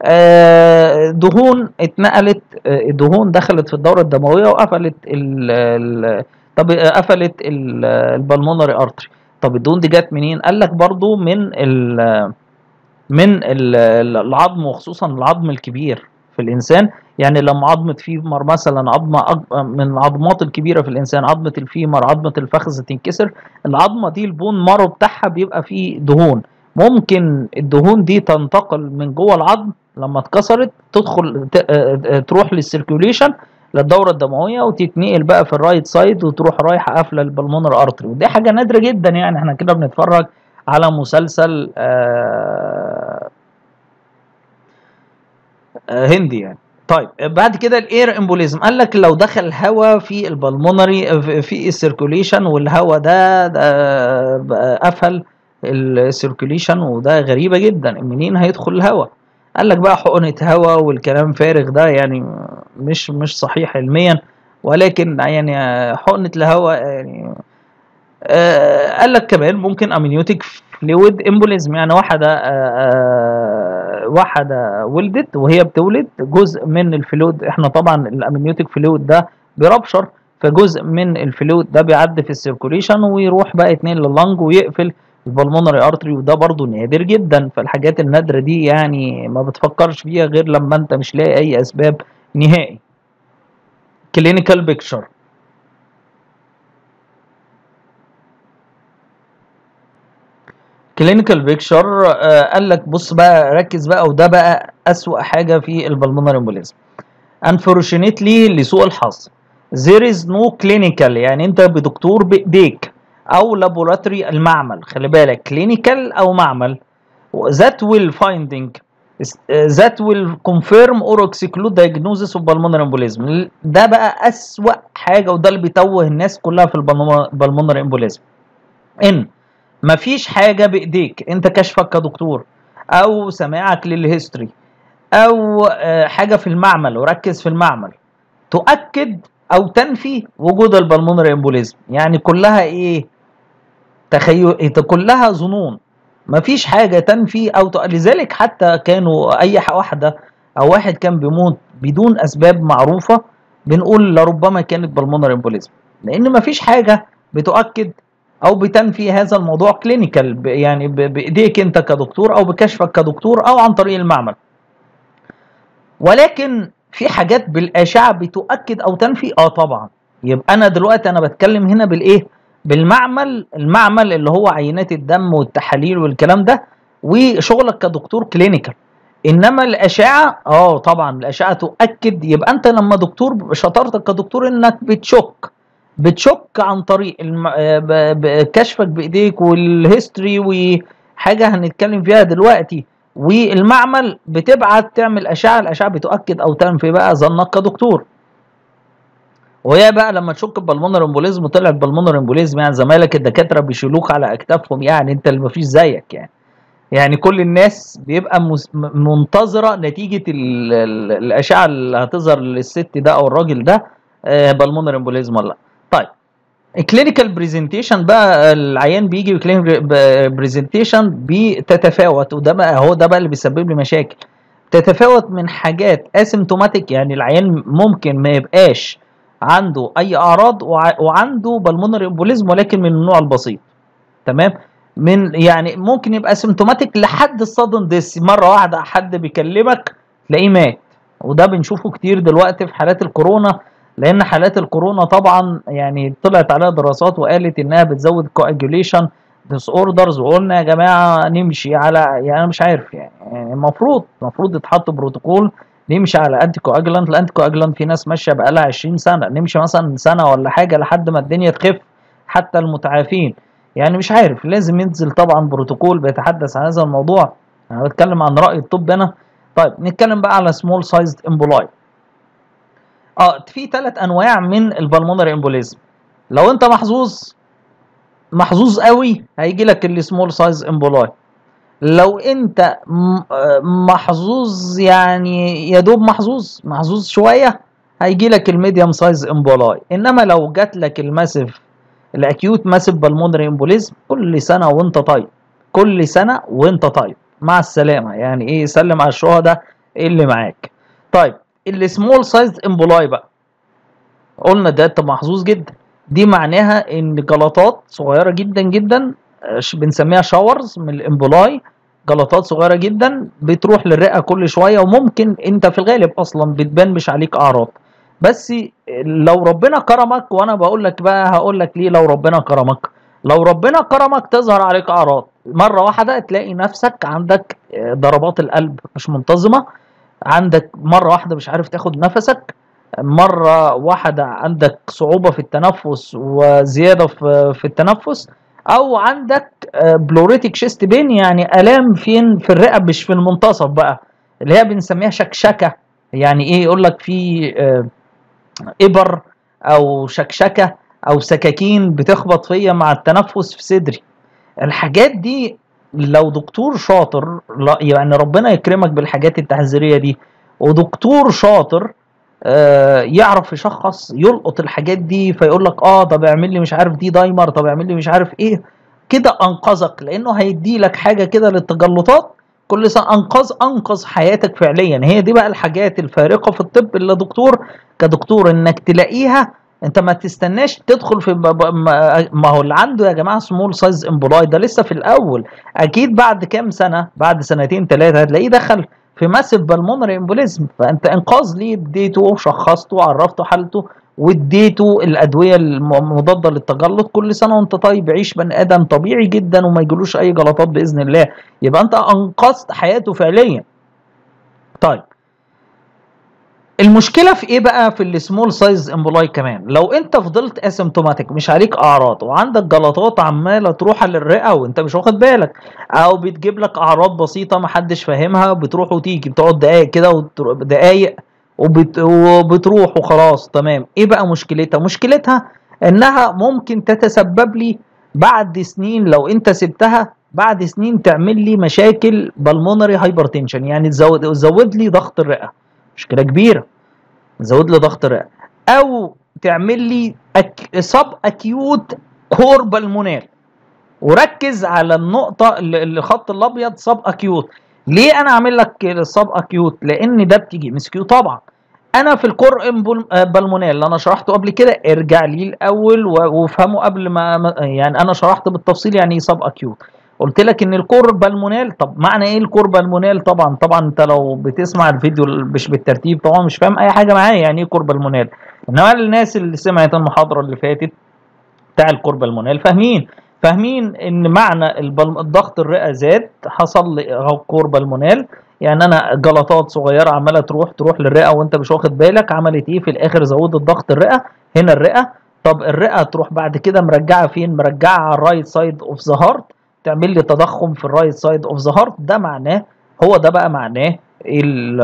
آه دهون اتنقلت آه دهون دخلت في الدوره الدمويه وقفلت ال ال طب قفلت البلمونري ارتري طب الدهون دي جت منين قال لك برضو من ال من ال العظم وخصوصا العظم الكبير في الانسان يعني لما عظمه فيمر مثلا عظمه من العظمات الكبيره في الانسان عظمه الفيمر عظمه الفخذ تنكسر العظمه دي البون مارو بتاعها بيبقى فيه دهون ممكن الدهون دي تنتقل من جوه العظم لما اتكسرت تدخل تروح للسيركيوليشن للدوره الدمويه وتتنقل بقى في الرايت سايد وتروح رايحه قافله البلمونر ارتري ودي حاجه نادره جدا يعني احنا كده بنتفرج على مسلسل آه هندي يعني طيب بعد كده الاير امبوليزم قال لك لو دخل هواء في البلمونري في السيركوليشن والهواء ده, ده قفل السيركوليشن وده غريبه جدا منين هيدخل الهواء قال لك بقى حقنه هواء والكلام فارغ ده يعني مش مش صحيح علميا ولكن يعني حقنه الهواء يعني آه قال لك كمان ممكن امنيوتيك فلويد امبوليزم يعني واحده آه آه واحده ولدت وهي بتولد جزء من الفلويد احنا طبعا الامنيوتيك فلويد ده بيربشر فجزء من الفلويد ده بيعدي في السيركوليشن ويروح بقى اتنين لللنج ويقفل البلمونري ارتري وده برضو نادر جدا فالحاجات النادره دي يعني ما بتفكرش فيها غير لما انت مش لاقي اي اسباب نهائي كلينيكال بيكتشر كلينيكال بيكتشر آه قال لك بص بقى ركز بقى وده بقى اسوأ حاجه في البلمونري امبوليزم unfortunately لسوء الحظ there is no clinical يعني انت بدكتور بايديك او لابوراتوري المعمل خلي بالك كلينيكال او معمل that will finding that will confirm or exclude diagnosis of pulmonary embolism ده بقى اسوأ حاجه وده اللي بيتوه الناس كلها في البلمونري امبوليزم ان مفيش حاجه بايديك انت كشفك كدكتور او سماعك للهيستوري او حاجه في المعمل وركز في المعمل تؤكد او تنفي وجود البلمونري امبوليزم يعني كلها ايه تخيل كلها ظنون مفيش حاجه تنفي او ت... لذلك حتى كانوا اي واحده او واحد كان بيموت بدون اسباب معروفه بنقول لربما كانت بالمونر امبوليزم لان مفيش حاجه بتؤكد او بتنفي هذا الموضوع كلينيكال يعني بايديك انت كدكتور او بكشفك كدكتور او عن طريق المعمل ولكن في حاجات بالاشعه بتؤكد او تنفي اه طبعا يبقى انا دلوقتي انا بتكلم هنا بالايه بالمعمل المعمل اللي هو عينات الدم والتحاليل والكلام ده وشغلك كدكتور كلينيكال انما الاشعه اه طبعا الاشعه تؤكد يبقى انت لما دكتور شطارتك كدكتور انك بتشك بتشك عن طريق الم... كشفك بايديك والهيستوري وحاجه هنتكلم فيها دلوقتي والمعمل بتبعت تعمل اشعه الاشعه بتؤكد او تنفي بقى ظنك كدكتور وهي بقى لما تشك بالمونر امبوليزم طلع بالمونر امبوليزم يعني زمايلك الدكاتره بيشيلوك على اكتافهم يعني انت اللي مفيش زيك يعني يعني كل الناس بيبقى منتظره نتيجه ال ال الاشعه اللي هتظهر للست ده او الراجل ده آه بالمونر امبوليزم ولا لا طيب الكلينيكال برزنتيشن بقى العيان بيجي بكلينيكال برزنتيشن بتتفاوت وده بقى هو ده بقى اللي بيسبب لي مشاكل تتفاوت من حاجات اسيمتوماتيك يعني العيان ممكن ما يبقاش عنده اي اعراض وع- وعنده بالمونري امبوليزم ولكن من النوع البسيط تمام من يعني ممكن يبقى سيمتوماتيك لحد الصدن ديس مره واحده حد بيكلمك تلاقيه مات وده بنشوفه كتير دلوقتي في حالات الكورونا لان حالات الكورونا طبعا يعني طلعت عليها دراسات وقالت انها بتزود كواجوليشن ديس اوردرز وقلنا يا جماعه نمشي على يعني انا مش عارف يعني يعني المفروض المفروض يتحط بروتوكول نمشي على انتي كواجلانت الانتي كواجلانت في ناس ماشيه بقالها 20 سنه نمشي مثلا سنه ولا حاجه لحد ما الدنيا تخف حتى المتعافين يعني مش عارف لازم ينزل طبعا بروتوكول بيتحدث عن هذا الموضوع انا بتكلم عن راي الطب هنا طيب نتكلم بقى على سمول سايزد امبولاي اه في ثلاث انواع من البلمونري امبوليزم لو انت محظوظ محظوظ قوي هيجي لك السمول سايز امبولاي لو انت م- آه محظوظ يعني يا دوب محظوظ محظوظ شويه هيجي لك الميديوم سايز امبولاي انما لو جات لك الماسيف الاكيوت ماسيف بالمونري امبوليزم كل سنه وانت طيب كل سنه وانت طيب مع السلامه يعني ايه سلم على الشهداء اللي معاك طيب السمول سايز امبولاي بقى قلنا ده انت محظوظ جدا دي معناها ان جلطات صغيره جدا جدا آه، ش- بنسميها شاورز من الامبولاي جلطات صغيره جدا بتروح للرئه كل شويه وممكن انت في الغالب اصلا بتبان مش عليك اعراض بس لو ربنا كرمك وانا بقول لك بقى هقول لك ليه لو ربنا كرمك لو ربنا كرمك تظهر عليك اعراض مره واحده تلاقي نفسك عندك آه، ضربات القلب مش منتظمه عندك مره واحده مش عارف تاخد نفسك مرة واحدة عندك صعوبة في التنفس وزيادة في في التنفس أو عندك بلوريتك شيست بين يعني آلام فين في الرئة مش في المنتصف بقى اللي هي بنسميها شكشكة يعني إيه يقول لك في آه، إبر أو شكشكة أو سكاكين بتخبط فيا مع التنفس في صدري الحاجات دي لو دكتور شاطر لا يعني ربنا يكرمك بالحاجات التحذيرية دي ودكتور شاطر آه، يعرف يشخص يلقط الحاجات دي فيقول لك اه طب اعمل لي مش عارف دي دايمر طب اعمل لي مش عارف ايه كده انقذك لانه هيدي لك حاجه كده للتجلطات كل سنه انقذ انقذ حياتك فعليا هي دي بقى الحاجات الفارقه في الطب اللي دكتور كدكتور انك تلاقيها انت ما تستناش تدخل في ب- ب- ما ما هو اللي عنده يا جماعه سمول سايز امبولاي ده لسه في الاول اكيد بعد كام سنه بعد سنتين ثلاثه هتلاقيه دخل في ماسيف بالمونري امبوليزم فانت انقاذ ليه اديته وشخصته وعرفته حالته واديته الادويه المضاده للتجلط كل سنه وانت طيب عيش بني ادم طبيعي جدا وما يجيلوش اي جلطات باذن الله يبقى انت انقذت حياته فعليا طيب المشكله في ايه بقى في السمول سايز امبولاي كمان لو انت فضلت اسيمتوماتيك مش عليك اعراض وعندك جلطات عماله تروح للرئه وانت مش واخد بالك او بتجيب لك اعراض بسيطه محدش فاهمها بتروح وتيجي بتقعد دقايق كده وتر- دقايق وبت... وبتروح وخلاص تمام ايه بقى مشكلتها مشكلتها انها ممكن تتسبب لي بعد سنين لو انت سبتها بعد سنين تعمل لي مشاكل بالمونري هايبرتنشن يعني تزود تزود لي ضغط الرئه مشكله كبيره تزود لي ضغط الرئه او تعمل لي أك... سب اكيوت كور بالمونال وركز على النقطه اللي اللي الخط الابيض سب اكيوت ليه انا عامل لك السب اكيوت لان ده بتيجي مسكيو طبعا انا في الكور إمبول- آه، بالمونال اللي انا شرحته قبل كده ارجع ليه الاول و- وافهمه قبل ما ما- يعني انا شرحت بالتفصيل يعني ايه سب اكيوت قلت لك ان الكور بالمونال طب معنى ايه الكور بالمونال طبعا طبعا انت لو بتسمع الفيديو مش بالترتيب طبعا مش فاهم اي حاجه معايا يعني ايه كور بالمونال انما الناس اللي سمعت المحاضره اللي فاتت بتاع الكوربا المونال فاهمين فاهمين ان معنى البل... الضغط الرئه زاد حصل لي اهو كوربا المونال يعني انا جلطات صغيره عماله تروح تروح للرئه وانت مش واخد بالك عملت ايه في الاخر زودت ضغط الرئه هنا الرئه طب الرئه تروح بعد كده مرجعه فين مرجعه على الرايت سايد اوف ذا هارت تعمل لي تضخم في الرايت سايد اوف ذا هارت ده معناه هو ده بقى معناه ال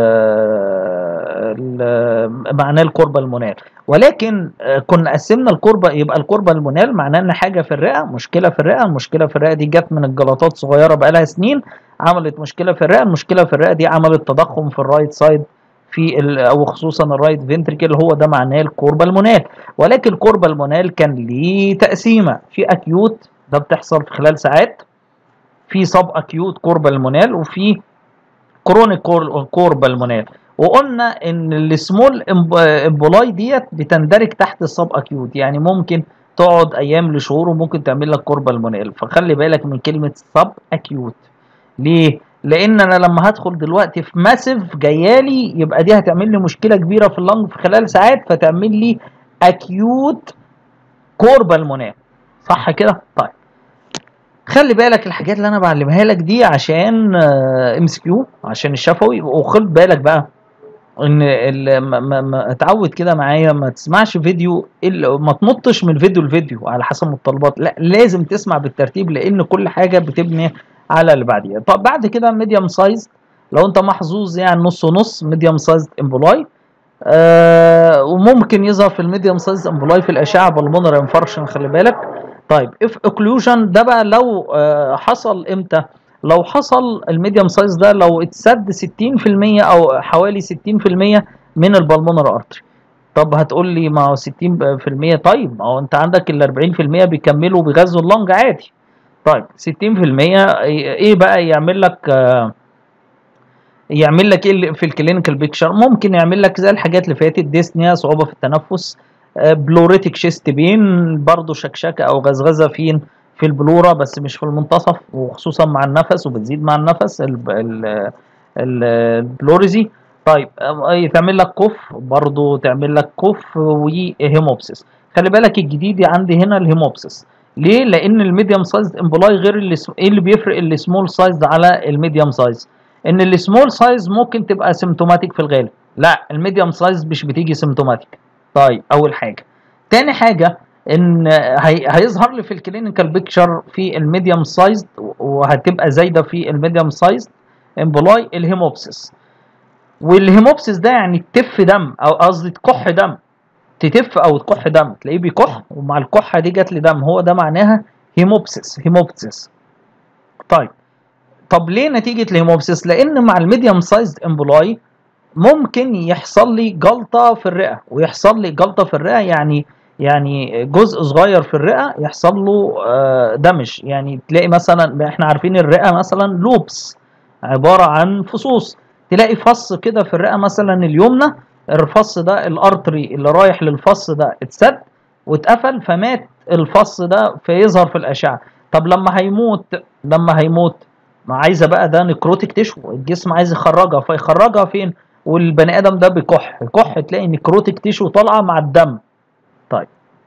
ال- معناه الكوربا المونال ولكن آه، كنا قسمنا الكوربا يبقى الكوربا المونال معناه ان حاجه في الرئه مشكله في الرئه المشكله في الرئه دي جت من الجلطات صغيره بقى لها سنين عملت مشكله في الرئه المشكله في الرئه دي عملت تضخم في الرايت سايد في او خصوصا الرايت فنتريكل هو ده معناه الكوربالمونال ولكن الكوربالمونال كان ليه تقسيمه في اكيوت ده بتحصل في خلال ساعات في سب اكيوت كوربالمونال وفي كرونيك كوربالمونال وقلنا ان السمول امبولاي ديت بتندرج تحت السب اكيوت يعني ممكن تقعد ايام لشهور وممكن تعمل لك كوربالمونال فخلي بالك من كلمه سب اكيوت ليه لان انا لما هدخل دلوقتي في ماسيف جايالي يبقى دي هتعمل لي مشكله كبيره في اللنج في خلال ساعات فتعمل لي اكيوت كوربالمونال صح كده طيب خلي بالك الحاجات اللي انا بعلمها لك دي عشان ام اس كيو عشان الشفوي وخد بالك بقى ان ما, ما, ما اتعود كده معايا ما تسمعش فيديو ما تنطش من فيديو لفيديو على حسب المتطلبات لا لازم تسمع بالترتيب لان كل حاجه بتبني على اللي بعديها طب بعد كده ميديوم سايز لو انت محظوظ يعني نص ونص ميديوم سايز امبولاي آه وممكن يظهر في الميديوم سايز امبولاي في الاشعه بالمونر انفاركشن خلي بالك طيب اف اوكلوجن ده بقى لو آه حصل امتى لو حصل الميديوم سايز ده لو اتسد 60% او حوالي 60% من البلمونر ارتري طب هتقول لي ما هو 60% طيب ما هو انت عندك ال 40% بيكملوا بيغذوا اللنج عادي طيب 60% ايه بقى يعمل لك آه يعمل لك ايه في الكلينيكال بيكشر ممكن يعمل لك زي الحاجات اللي فاتت ديسنيا صعوبه في التنفس آه بلوريتك شيست بين برضه شكشكه او غزغزه فين في البلورة بس مش في المنتصف وخصوصا مع النفس وبتزيد مع النفس البلوريزي طيب تعمل لك كف برضو تعمل لك كف وهيموبسيس خلي بالك الجديد عندي هنا الهيموبسيس ليه لان الميديوم سايز امبولاي غير اللي ايه اللي بيفرق السمول سايز على الميديوم سايز ان السمول سايز ممكن تبقى سيمتوماتيك في الغالب لا الميديوم سايز مش بتيجي سيمتوماتيك طيب اول حاجه تاني حاجه ان هي هيظهر لي في الكلينيكال بيكتشر في الميديوم سايز وهتبقى زايده في الميديوم سايز امبولاي الهيموبسيس والهيموبسيس ده يعني تف دم او قصدي تكح دم تتف او تكح دم تلاقيه بيكح ومع الكحه دي جات لي دم هو ده معناها هيموبسيس هيموبسيس طيب طب ليه نتيجه الهيموبسيس لان مع الميديوم سايز امبولاي ممكن يحصل لي جلطه في الرئه ويحصل لي جلطه في الرئه يعني يعني جزء صغير في الرئه يحصل له دمج يعني تلاقي مثلا احنا عارفين الرئه مثلا لوبس عباره عن فصوص تلاقي فص كده في الرئه مثلا اليمنى الفص ده الارتري اللي رايح للفص ده اتسد واتقفل فمات الفص ده فيظهر في الاشعه طب لما هيموت لما هيموت ما عايزه بقى ده نكروتيك تشو الجسم عايز يخرجها فيخرجها فين والبني ادم ده بيكح يكح تلاقي نكروتيك تشو طالعه مع الدم طيب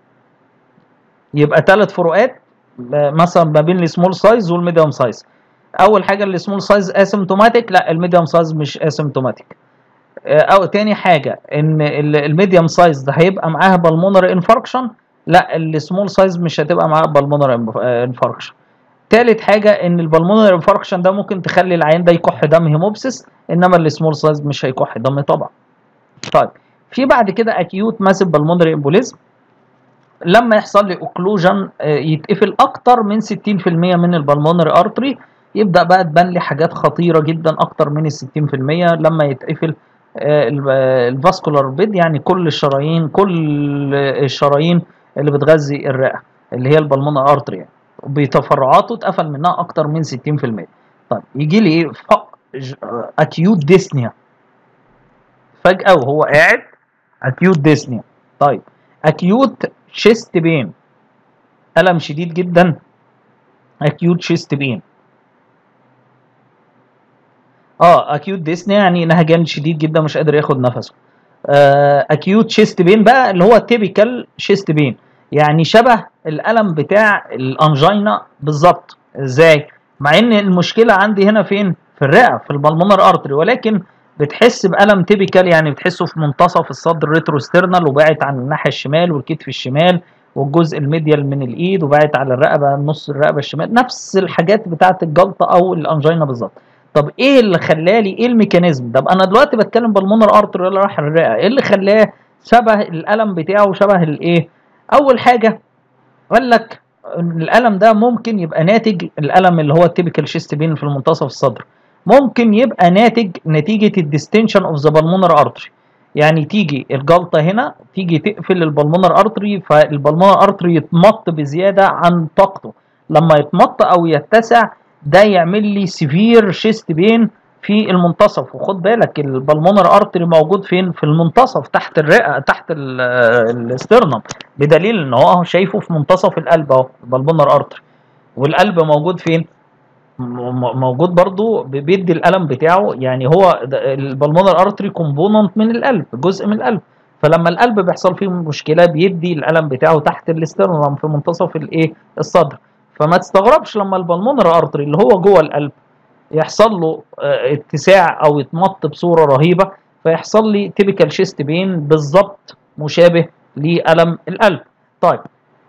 يبقى ثلاث فروقات مثلا ما بين السمول سايز والميديوم سايز اول حاجه السمول سايز اسيمتوماتيك لا الميديوم سايز مش اسيمتوماتيك او تاني حاجه ان الميديوم سايز ده هيبقى معاها بالمونر انفاركشن لا السمول سايز مش هتبقى معاها بالمونر انفاركشن تالت حاجه ان البالمونر انفاركشن ده ممكن تخلي العيان ده يكح دم هيموبسيس انما السمول سايز مش هيكح دم طبعا طيب في بعد كده اكيوت ماسيف بالمونري امبوليزم لما يحصل لي اوكلوجن يتقفل اكتر من 60% من البلمونري ارتري يبدا بقى تبان لي حاجات خطيره جدا اكتر من ال 60% لما يتقفل الفاسكولار بيد يعني كل الشرايين كل الشرايين اللي بتغذي الرئه اللي هي البلمونري ارتري يعني بتفرعاته اتقفل منها اكتر من 60% طيب يجي لي ايه اكيوت ديسنيا فجاه وهو قاعد اكيوت ديسنيا طيب اكيوت شيست بين الم شديد جدا اكيوت شيست بين اه اكيوت ديسنيا يعني نهجان شديد جدا مش قادر ياخد نفسه آه اكيوت شيست بين بقى اللي هو تيبيكال شيست بين يعني شبه الالم بتاع الانجينا بالظبط ازاي مع ان المشكله عندي هنا فين في الرئه في البلمونر ارتري ولكن بتحس بالم تيبيكال يعني بتحسه في منتصف الصدر ريتروسترنال وبعت عن الناحيه الشمال والكتف الشمال والجزء الميديال من الايد وبعت على الرقبه نص الرقبه الشمال نفس الحاجات بتاعه الجلطه او الانجينا بالظبط طب ايه اللي خلالي ايه الميكانيزم طب انا دلوقتي بتكلم بالمونر ارتري اللي راح الرئه ايه اللي خلاه شبه الالم بتاعه شبه الايه اول حاجه قال لك الالم ده ممكن يبقى ناتج الالم اللي هو التيبيكال شيست بين في المنتصف الصدر ممكن يبقى ناتج نتيجه الديستنشن اوف ذا بالمونر ارتري يعني تيجي الجلطه هنا تيجي تقفل البلمونر ارتري فالبلمونر ارتري يتمط بزياده عن طاقته لما يتمط او يتسع ده يعمل لي سيفير شيست بين في المنتصف وخد بالك البلمونر ارتري موجود فين في المنتصف تحت الرئه تحت الاسترنم بدليل ان هو شايفه في منتصف القلب اهو البلمونر ارتري والقلب موجود فين موجود برضو بيدي الالم بتاعه يعني هو البلمونر ارتري كومبوننت من القلب جزء من القلب فلما القلب بيحصل فيه مشكله بيدي الالم بتاعه تحت الاسترنم في منتصف الايه الصدر فما تستغربش لما البلمونر ارتري اللي هو جوه القلب يحصل له اتساع او يتمط بصوره رهيبه فيحصل لي تيبيكال شيست بين بالظبط مشابه لالم القلب طيب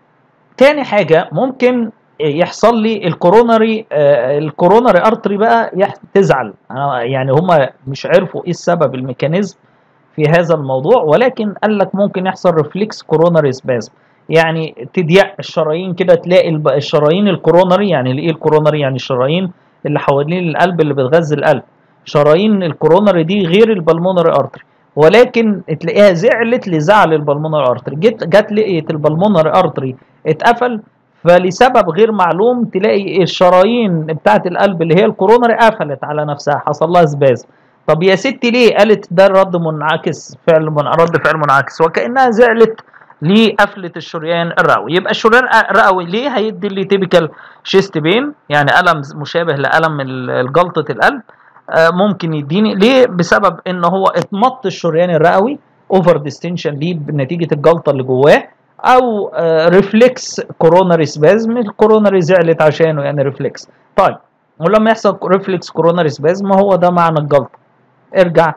تاني حاجه ممكن يحصل لي الكوروناري آه الكوروناري ارتري بقى تزعل يعني هما مش عرفوا ايه السبب الميكانيزم في هذا الموضوع ولكن قال لك ممكن يحصل ريفلكس كوروناري سبازم يعني تضيق الشرايين كده تلاقي الشرايين الكوروناري يعني ايه الكوروناري يعني الشرايين اللي حوالين القلب اللي بتغذي القلب شرايين الكوروناري دي غير البلمونري ارتري ولكن تلاقيها زعلت لزعل البلمونري ارتري جت جت لقيت البلمونري ارتري اتقفل فلسبب غير معلوم تلاقي الشرايين بتاعت القلب اللي هي الكورونري قفلت على نفسها حصل لها سباز طب يا ستي ليه قالت ده رد منعكس فعل من رد فعل منعكس وكانها زعلت لقفله الشريان الرئوي يبقى الشريان الرئوي ليه هيدي لي تيبيكال شيست بين يعني الم مشابه لالم جلطه القلب آه ممكن يديني ليه بسبب ان هو اتمط الشريان الرئوي اوفر ديستنشن ليه بنتيجه الجلطه اللي جواه او آه ريفلكس كوروناري سبازم الكوروناري زعلت عشانه يعني ريفلكس طيب ولما يحصل ريفلكس كوروناري سبازم هو ده معنى الجلطه ارجع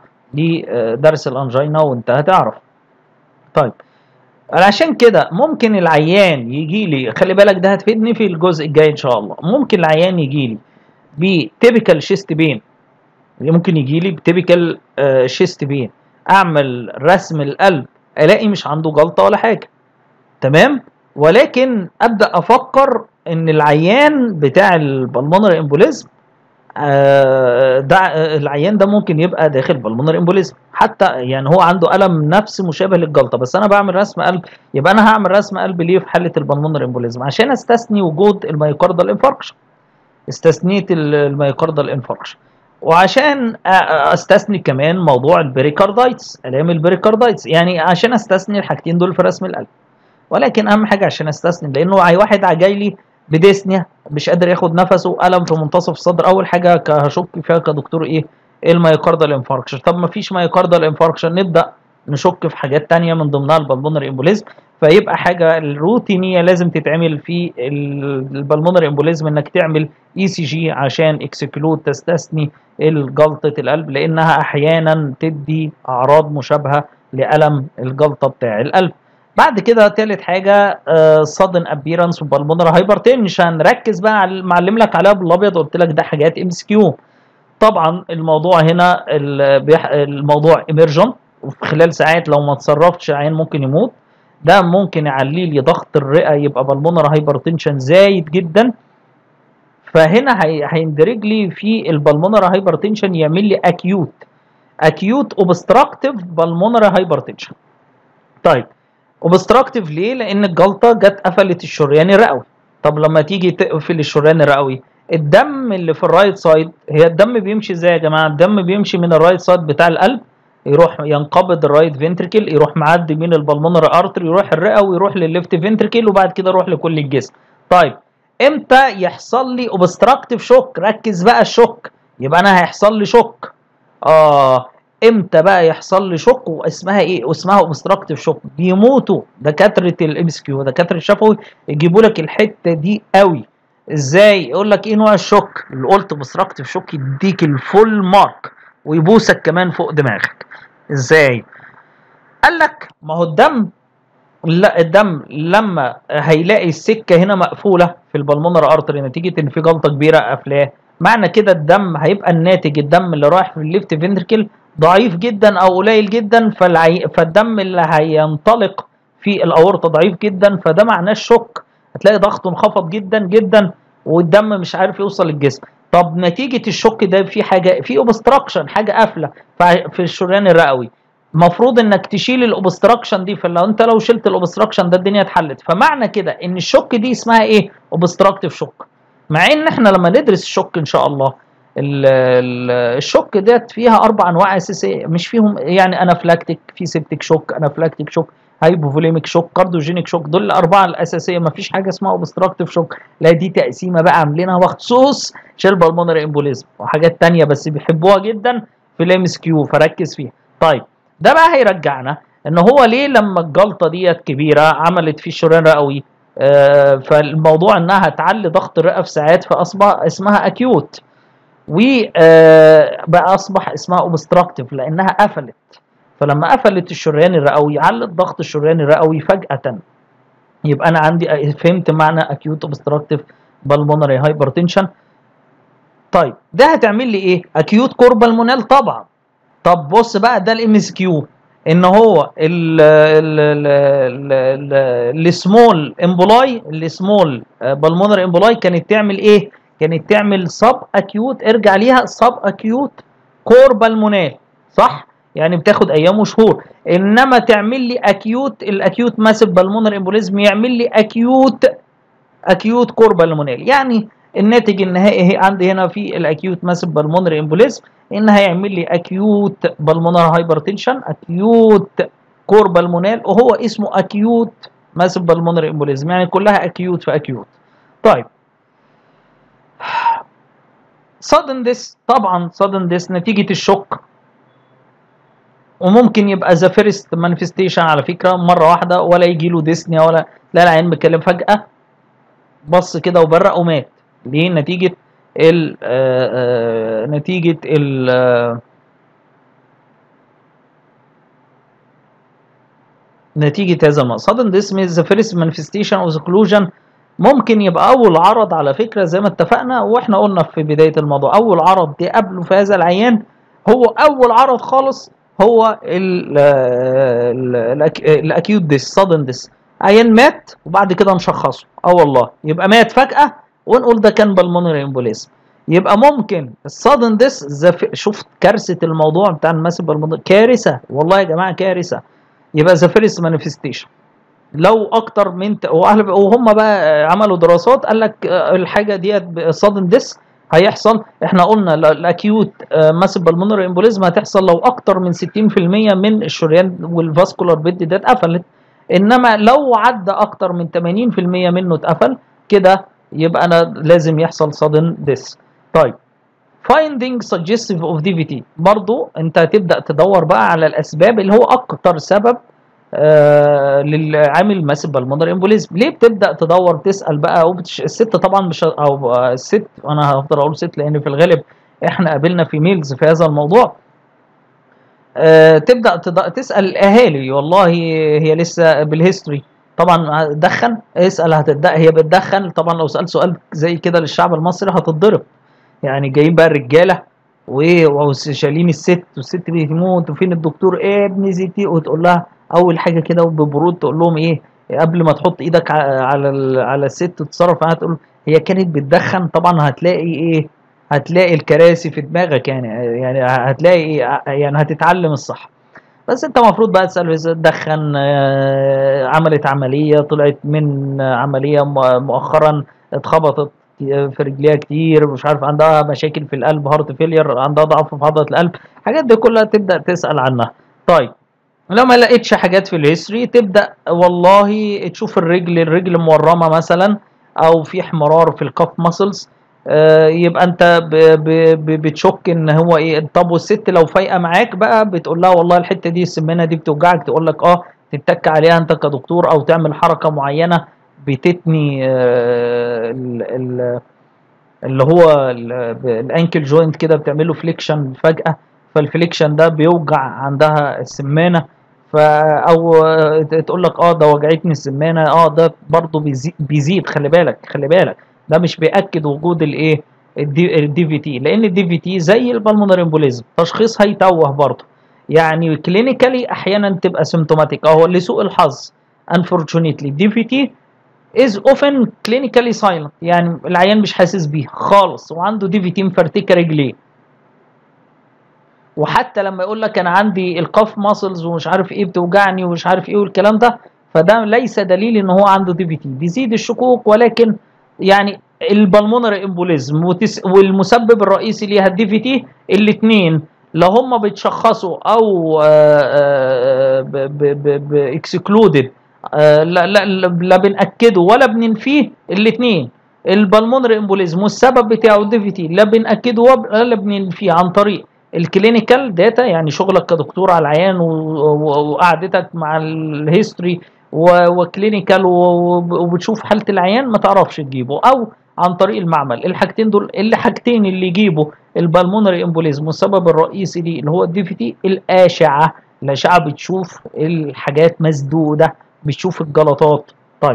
لدرس الانجينا وانت هتعرف طيب عشان كده ممكن العيان يجي لي خلي بالك ده هتفيدني في الجزء الجاي ان شاء الله ممكن العيان يجي لي بتيبيكال شيست بين ممكن يجي لي بتيبيكال شيست بين اعمل رسم القلب الاقي مش عنده جلطه ولا حاجه تمام ولكن ابدا افكر ان العيان بتاع البلمونري امبوليزم آه ده العيان ده ممكن يبقى داخل بالمونر امبوليزم حتى يعني هو عنده الم نفس مشابه للجلطه بس انا بعمل رسم قلب يبقى انا هعمل رسم قلب ليه في حاله البلمونر امبوليزم عشان استثني وجود الميوكاردال انفاركشن استثنيت الميوكاردال انفاركشن وعشان استثني كمان موضوع البريكاردايتس الام البريكاردايتس يعني عشان استثني الحاجتين دول في رسم القلب ولكن اهم حاجه عشان استثني لانه واحد جاي لي بديسنيا مش قادر ياخد نفسه الم في منتصف الصدر اول حاجه هشك فيها كدكتور ايه الميوكاردال انفاركشن طب ما فيش ميوكاردال انفاركشن نبدا نشك في حاجات تانية من ضمنها البلمونري امبوليزم فيبقى حاجه الروتينيه لازم تتعمل في البلمونري امبوليزم انك تعمل اي سي جي عشان اكسكلود تستثني جلطه القلب لانها احيانا تدي اعراض مشابهه لالم الجلطه بتاع القلب بعد كده تالت حاجه صدن ابيرنس وبالمونر هايبرتنشن ركز بقى على معلم لك عليها بالابيض قلت لك ده حاجات ام اس كيو طبعا الموضوع هنا الموضوع ايمرجنت وفي خلال ساعات لو ما تصرفتش عين ممكن يموت ده ممكن يعلي لي ضغط الرئه يبقى بالمونر هايبرتنشن زايد جدا فهنا هيندرج لي في البالمونر هايبرتنشن يعمل لي اكيوت اكيوت اوبستراكتيف بالمونر هايبرتنشن طيب اوبستراكتيف ليه؟ لان الجلطه جت قفلت الشريان الرئوي طب لما تيجي تقفل الشريان الرئوي الدم اللي في الرايت سايد هي الدم بيمشي ازاي يا جماعه؟ الدم بيمشي من الرايت سايد بتاع القلب يروح ينقبض الرايت فنتركل يروح معدي من البلمونر ارتري يروح الرئه ويروح للليفت فنتركل وبعد كده يروح لكل الجسم. طيب امتى يحصل لي اوبستراكتيف شوك؟ ركز بقى الشوك يبقى انا هيحصل لي شوك. اه امتى بقى يحصل لي شوك واسمها ايه واسمها اوبستراكتيف شوك بيموتوا دكاتره الام اس كيو دكاتره الشفوي يجيبوا لك الحته دي قوي ازاي يقول لك ايه نوع الشوك اللي قلت اوبستراكتيف شوك يديك الفول مارك ويبوسك كمان فوق دماغك ازاي قال لك ما هو الدم لا الدم لما هيلاقي السكه هنا مقفوله في البلمونر ارتري نتيجه ان في جلطه كبيره قافلاه معنى كده الدم هيبقى الناتج الدم اللي رايح في الليفت فنتركل ضعيف جدا او قليل جدا فالعي... فالدم اللي هينطلق في الاورطه ضعيف جدا فده معناه الشوك هتلاقي ضغطه انخفض جدا جدا والدم مش عارف يوصل للجسم طب نتيجه الشوك ده في حاجه في اوبستراكشن حاجه قافله في الشريان الرئوي المفروض انك تشيل الاوبستراكشن دي فلو انت لو شلت الاوبستراكشن ده الدنيا اتحلت فمعنى كده ان الشوك دي اسمها ايه اوبستراكتيف شوك مع ان احنا لما ندرس الشوك ان شاء الله ال ال الشوك ديت فيها اربع انواع اساسيه مش فيهم يعني انافلاكتيك في سيبتيك شوك انافلاكتيك شوك هايبوفوليميك شوك كاردوجينيك شوك دول الاربعه الاساسيه ما فيش حاجه اسمها اوبستراكتيف شوك لا دي تقسيمه بقى عاملينها مخصوص عشان البلمونري امبوليزم وحاجات تانية بس بيحبوها جدا في الام اس كيو فركز فيها طيب ده بقى هيرجعنا ان هو ليه لما الجلطه ديت كبيره عملت في الشريان الرئوي آه فالموضوع انها تعلي ضغط الرئه في ساعات فاصبح اسمها اكيوت وبقى اصبح اسمها اوبستراكتيف لانها قفلت فلما قفلت الشريان الرئوي علت ضغط الشريان الرئوي فجاه يبقى انا عندي فهمت معنى اكيوت اوبستراكتيف بالمونري هايبرتنشن طيب ده هتعمل لي ايه اكيوت كوربالمونال طبعا طب بص بقى ده الام اس كيو ان هو السمول امبولاي السمول بالمونر امبولاي كانت تعمل ايه كانت تعمل سب اكيوت ارجع ليها سب اكيوت كور بالمونال صح يعني بتاخد ايام وشهور انما تعمل لي اكيوت الاكيوت ماسف بالمونر امبوليزم يعمل لي اكيوت اكيوت كور بالمونال يعني الناتج النهائي هي عندي هنا في الاكيوت ماسف بالمونري امبوليزم ان هيعمل لي اكيوت بالمونر هايبرتنشن اكيوت كور بالمونال وهو اسمه اكيوت ماسف بالمونري امبوليزم يعني كلها اكيوت في اكيوت طيب sudden this طبعا sudden this نتيجة الشوك وممكن يبقى ذا فيرست مانيفستيشن على فكرة مرة واحدة ولا يجي له ديسنيا ولا لا العين بيتكلم فجأة بص كده وبرق ومات ليه نتيجة ال آآ آآ نتيجة ال نتيجة هذا المرض sudden this means the first manifestation of occlusion ممكن يبقى أول عرض على فكرة زي ما اتفقنا وإحنا قلنا في بداية الموضوع أول عرض يقابله في هذا العيان هو أول عرض خالص هو الأكيوت ديس sudden ديس عيان مات وبعد كده نشخصه اه والله يبقى مات فجأة ونقول ده كان بالمونري امبوليزم يبقى ممكن الصادن ديس زف... شفت كارثه الموضوع بتاع الماسب بالمونري كارثه والله يا جماعه كارثه يبقى ذا فيرست مانيفستيشن لو اكتر من ت... وهم بقى عملوا دراسات قال لك الحاجه ديت صادن ديس هيحصل احنا قلنا الاكيوت ماسب بالمونري امبوليزم هتحصل لو اكتر من 60% من الشريان والفاسكولار بيد ده اتقفلت انما لو عدى اكتر من 80% منه اتقفل كده يبقى انا لازم يحصل sudden death طيب finding suggestive of DVT برضو انت هتبدا تدور بقى على الاسباب اللي هو اكتر سبب آه للعامل ماسف بالمونر امبوليزم ليه بتبدا تدور تسال بقى وبتش... الست طبعا مش او الست انا هفضل اقول ست لان في الغالب احنا قابلنا في ميلز في هذا الموضوع آه تبدا تسال الاهالي والله هي لسه بالهيستوري طبعا دخن اسال هتدق هي بتدخن طبعا لو سالت سؤال زي كده للشعب المصري هتتضرب يعني جايين بقى الرجاله وشالين الست والست بتموت وفين الدكتور ايه ابن زيتي وتقول لها اول حاجه كده وببرود تقول لهم ايه قبل ما تحط ايدك على على الست وتتصرف معاها تقول هي كانت بتدخن طبعا هتلاقي ايه هتلاقي الكراسي في دماغك يعني يعني هتلاقي إيه يعني هتتعلم الصح بس انت المفروض بقى تسال اذا تدخن عملت عمليه طلعت من عمليه مؤخرا اتخبطت في رجليها كتير مش عارف عندها مشاكل في القلب هارت فيلير عندها ضعف في عضله القلب الحاجات دي كلها تبدا تسال عنها طيب لو ما لقيتش حاجات في الهيستوري تبدا والله تشوف الرجل الرجل مورمه مثلا او في احمرار في الكف ماسلز آه يبقى انت ب ب ب بتشك ان هو ايه طب والست لو فايقه معاك بقى بتقول لها والله الحته دي السمنه دي بتوجعك تقول لك اه تتك عليها انت كدكتور او تعمل حركه معينه بتتني آه ال ال اللي هو الانكل جوينت كده بتعمله فليكشن فجاه فالفليكشن ده بيوجع عندها السمانه فا او تقول لك اه ده وجعتني السمانه اه ده برضه بيزيد, بيزيد خلي بالك خلي بالك ده مش بياكد وجود الايه الدي في تي لان الدي في تي زي البلمونر امبوليزم تشخيص هيتوه برضه يعني كلينيكالي احيانا تبقى سيمتوماتيك اهو لسوء الحظ انفورشونيتلي الدي في تي is often clinically silent يعني العيان مش حاسس بيها خالص وعنده دي في تي مفرتكه رجليه وحتى لما يقول لك انا عندي القاف ماسلز ومش عارف ايه بتوجعني ومش عارف ايه والكلام ده فده ليس دليل ان هو عنده دي في تي بيزيد الشكوك ولكن يعني البلمونري امبوليزم والمسبب الرئيسي ليها الدي في تي الاثنين لا هم بيتشخصوا او باكسكلودد لا لا لا بنأكده ولا بننفيه الاثنين البلمونري امبوليزم والسبب بتاعه الدي في تي لا بنأكده ولا بننفيه عن طريق الكلينيكال داتا يعني شغلك كدكتور على العيان وقعدتك مع الهيستوري وكلينيكال وبتشوف حاله العيان ما تعرفش تجيبه او عن طريق المعمل الحاجتين دول اللي حاجتين اللي يجيبوا البلمونري امبوليزم والسبب الرئيسي ليه اللي هو الدي في تي الاشعه الاشعه بتشوف الحاجات مسدوده بتشوف الجلطات طيب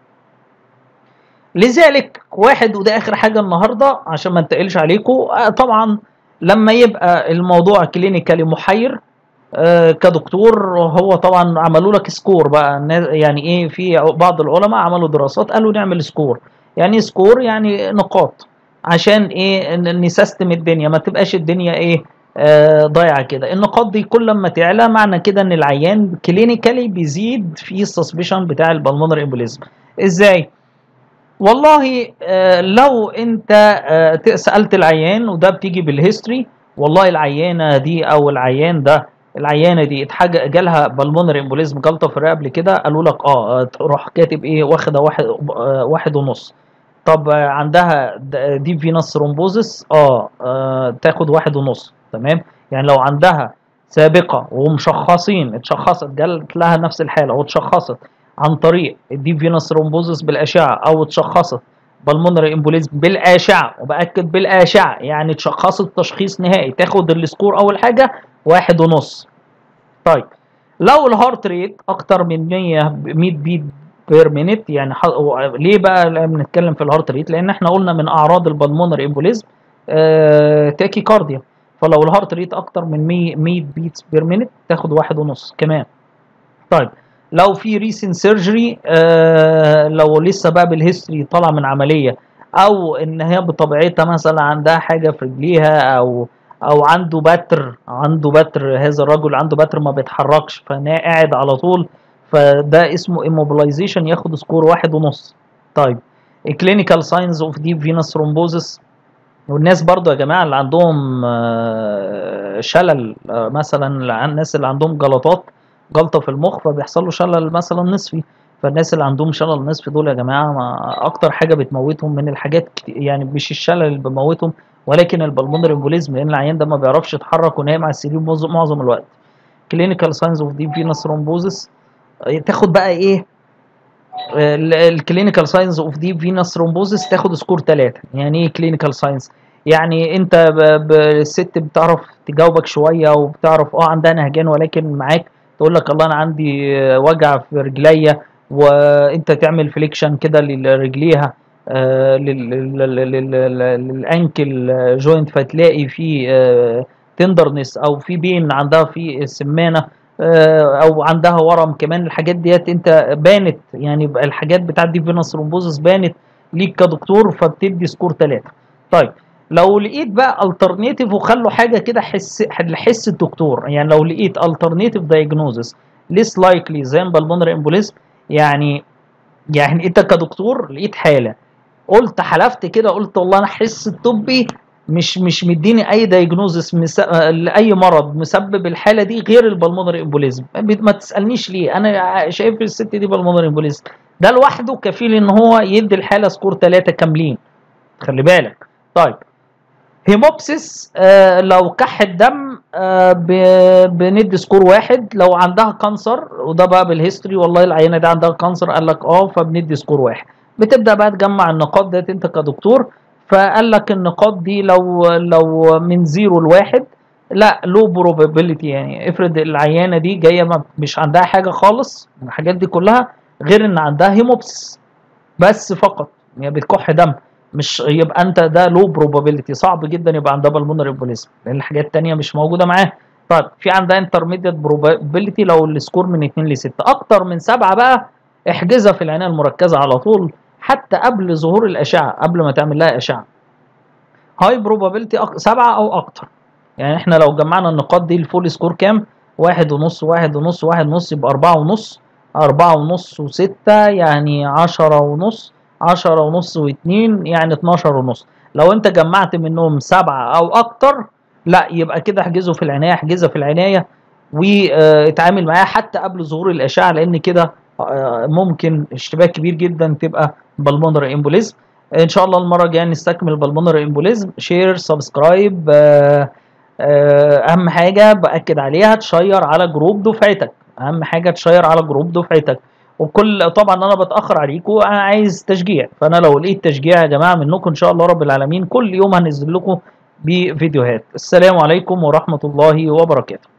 لذلك واحد وده اخر حاجه النهارده عشان ما انتقلش عليكم طبعا لما يبقى الموضوع كلينيكالي محير آه كدكتور هو طبعا عملوا لك سكور بقى يعني ايه في بعض العلماء عملوا دراسات قالوا نعمل سكور يعني سكور يعني نقاط عشان ايه نسيستم الدنيا ما تبقاش الدنيا ايه آه ضايعه كده النقاط دي كل ما تعلى معنى كده ان العيان كلينيكالي بيزيد في السسبشن بتاع البلمونري امبوليزم ازاي والله آه لو انت آه سالت العيان وده بتيجي بالهيستوري والله العيانه دي او العيان ده العيانه دي اتحاجه جالها بالمونري امبوليزم جلطه في الرئه قبل كده قالوا لك اه روح كاتب ايه واخده واحد آه واحد ونص طب عندها دي فينس رومبوزس اه, آه تاخد واحد ونص تمام يعني لو عندها سابقه ومشخصين اتشخصت جالت لها نفس الحاله واتشخصت عن طريق الدي فينس رومبوزس بالاشعه او اتشخصت بالمونري امبوليزم بالاشعه وباكد بالاشعه يعني اتشخصت تشخيص نهائي تاخد السكور اول حاجه واحد ونص طيب لو الهارت ريت اكتر من 100 100 بيت بير مينيت يعني ح... ليه بقى بنتكلم في الهارت ريت لان احنا قلنا من اعراض البلمونري امبوليزم آه... تاكي كارديا فلو الهارت ريت اكتر من 100 100 بيتس بير مينيت تاخد واحد ونص كمان طيب لو في ريسن سيرجري آه لو لسه بقى بالهيستوري طالعه من عمليه او ان هي بطبيعتها مثلا عندها حاجه في رجليها او او عنده بتر عنده بتر هذا الرجل عنده بتر ما بيتحركش فقاعد على طول فده اسمه immobilization ياخد سكور واحد ونص طيب clinical signs of deep venous thrombosis والناس برضو يا جماعة اللي عندهم شلل مثلا الناس اللي عندهم جلطات جلطة في المخ فبيحصل له شلل مثلا نصفي فالناس اللي عندهم شلل نصفي دول يا جماعة ما أكتر حاجة بتموتهم من الحاجات يعني مش الشلل اللي بيموتهم ولكن البلمونري امبوليزم لأن العيان ده ما بيعرفش يتحرك ونايم على السرير معظم الوقت clinical signs of deep venous thrombosis تاخد بقى ايه الكلينيكال ساينز اوف ديب فينس ثرومبوزس تاخد سكور 3 يعني ايه كلينيكال ساينز يعني انت الست بتعرف تجاوبك شويه وبتعرف اه عندها نهجان ولكن معاك تقول لك الله انا عندي وجع في رجليا وانت تعمل فليكشن كده لرجليها آه للانكل جوينت فتلاقي في آه تندرنس او في بين عندها في السمانه او عندها ورم كمان الحاجات ديت انت بانت يعني الحاجات بتاعت دي فينس رومبوزس بانت ليك كدكتور فبتدي سكور 3 طيب لو لقيت بقى الترنيتيف وخلوا حاجه كده حس حس الدكتور يعني لو لقيت الترنيتيف دايجنوزس ليس لايكلي زي بالمونري امبوليزم يعني يعني انت كدكتور لقيت حاله قلت حلفت كده قلت والله انا حس الطبي مش مش مديني اي دايجنوزس مس... لاي مرض مسبب الحاله دي غير البلمونري امبوليزم ما تسالنيش ليه انا شايف الست دي بالمونري امبوليزم ده لوحده كفيل ان هو يدي الحاله سكور 3 كاملين خلي بالك طيب هيموبسيس آه لو كح الدم آه بندي سكور واحد لو عندها كانسر وده بقى بالهيستوري والله العينه دي عندها كانسر قال لك اه فبندي سكور واحد بتبدا بقى تجمع النقاط ديت انت كدكتور فقال لك النقاط دي لو لو من زيرو لواحد لا لو بروبابيلتي يعني افرض العيانه دي جايه مش عندها حاجه خالص من الحاجات دي كلها غير ان عندها هيموبسيس بس فقط يعني بتكح دم مش يبقى انت ده لو بروبابيلتي صعب جدا يبقى عندها بالمونري امبوليزم لان الحاجات الثانيه مش موجوده معاه طيب في عندها انترميديت بروبابيلتي لو السكور من 2 ل 6 اكتر من 7 بقى احجزها في العنايه المركزه على طول حتى قبل ظهور الاشعه قبل ما تعمل لها اشعه هاي بروبابيلتي أك... سبعة او اكتر يعني احنا لو جمعنا النقاط دي الفول سكور كام واحد ونص واحد ونص واحد ونص يبقى أربعة ونص أربعة ونص وستة يعني عشرة ونص عشرة ونص واتنين يعني اتناشر ونص لو انت جمعت منهم سبعة او اكتر لا يبقى كده احجزه في العناية احجزها في العناية واتعامل معاه حتى قبل ظهور الاشعة لان كده ممكن اشتباك كبير جدا تبقى بالمونر امبوليزم ان شاء الله المره الجايه نستكمل بالمونر امبوليزم شير سبسكرايب اهم حاجه باكد عليها تشير على جروب دفعتك اهم حاجه تشير على جروب دفعتك وكل طبعا انا بتاخر عليكم انا عايز تشجيع فانا لو لقيت تشجيع يا جماعه منكم ان شاء الله رب العالمين كل يوم هنزل لكم بفيديوهات السلام عليكم ورحمه الله وبركاته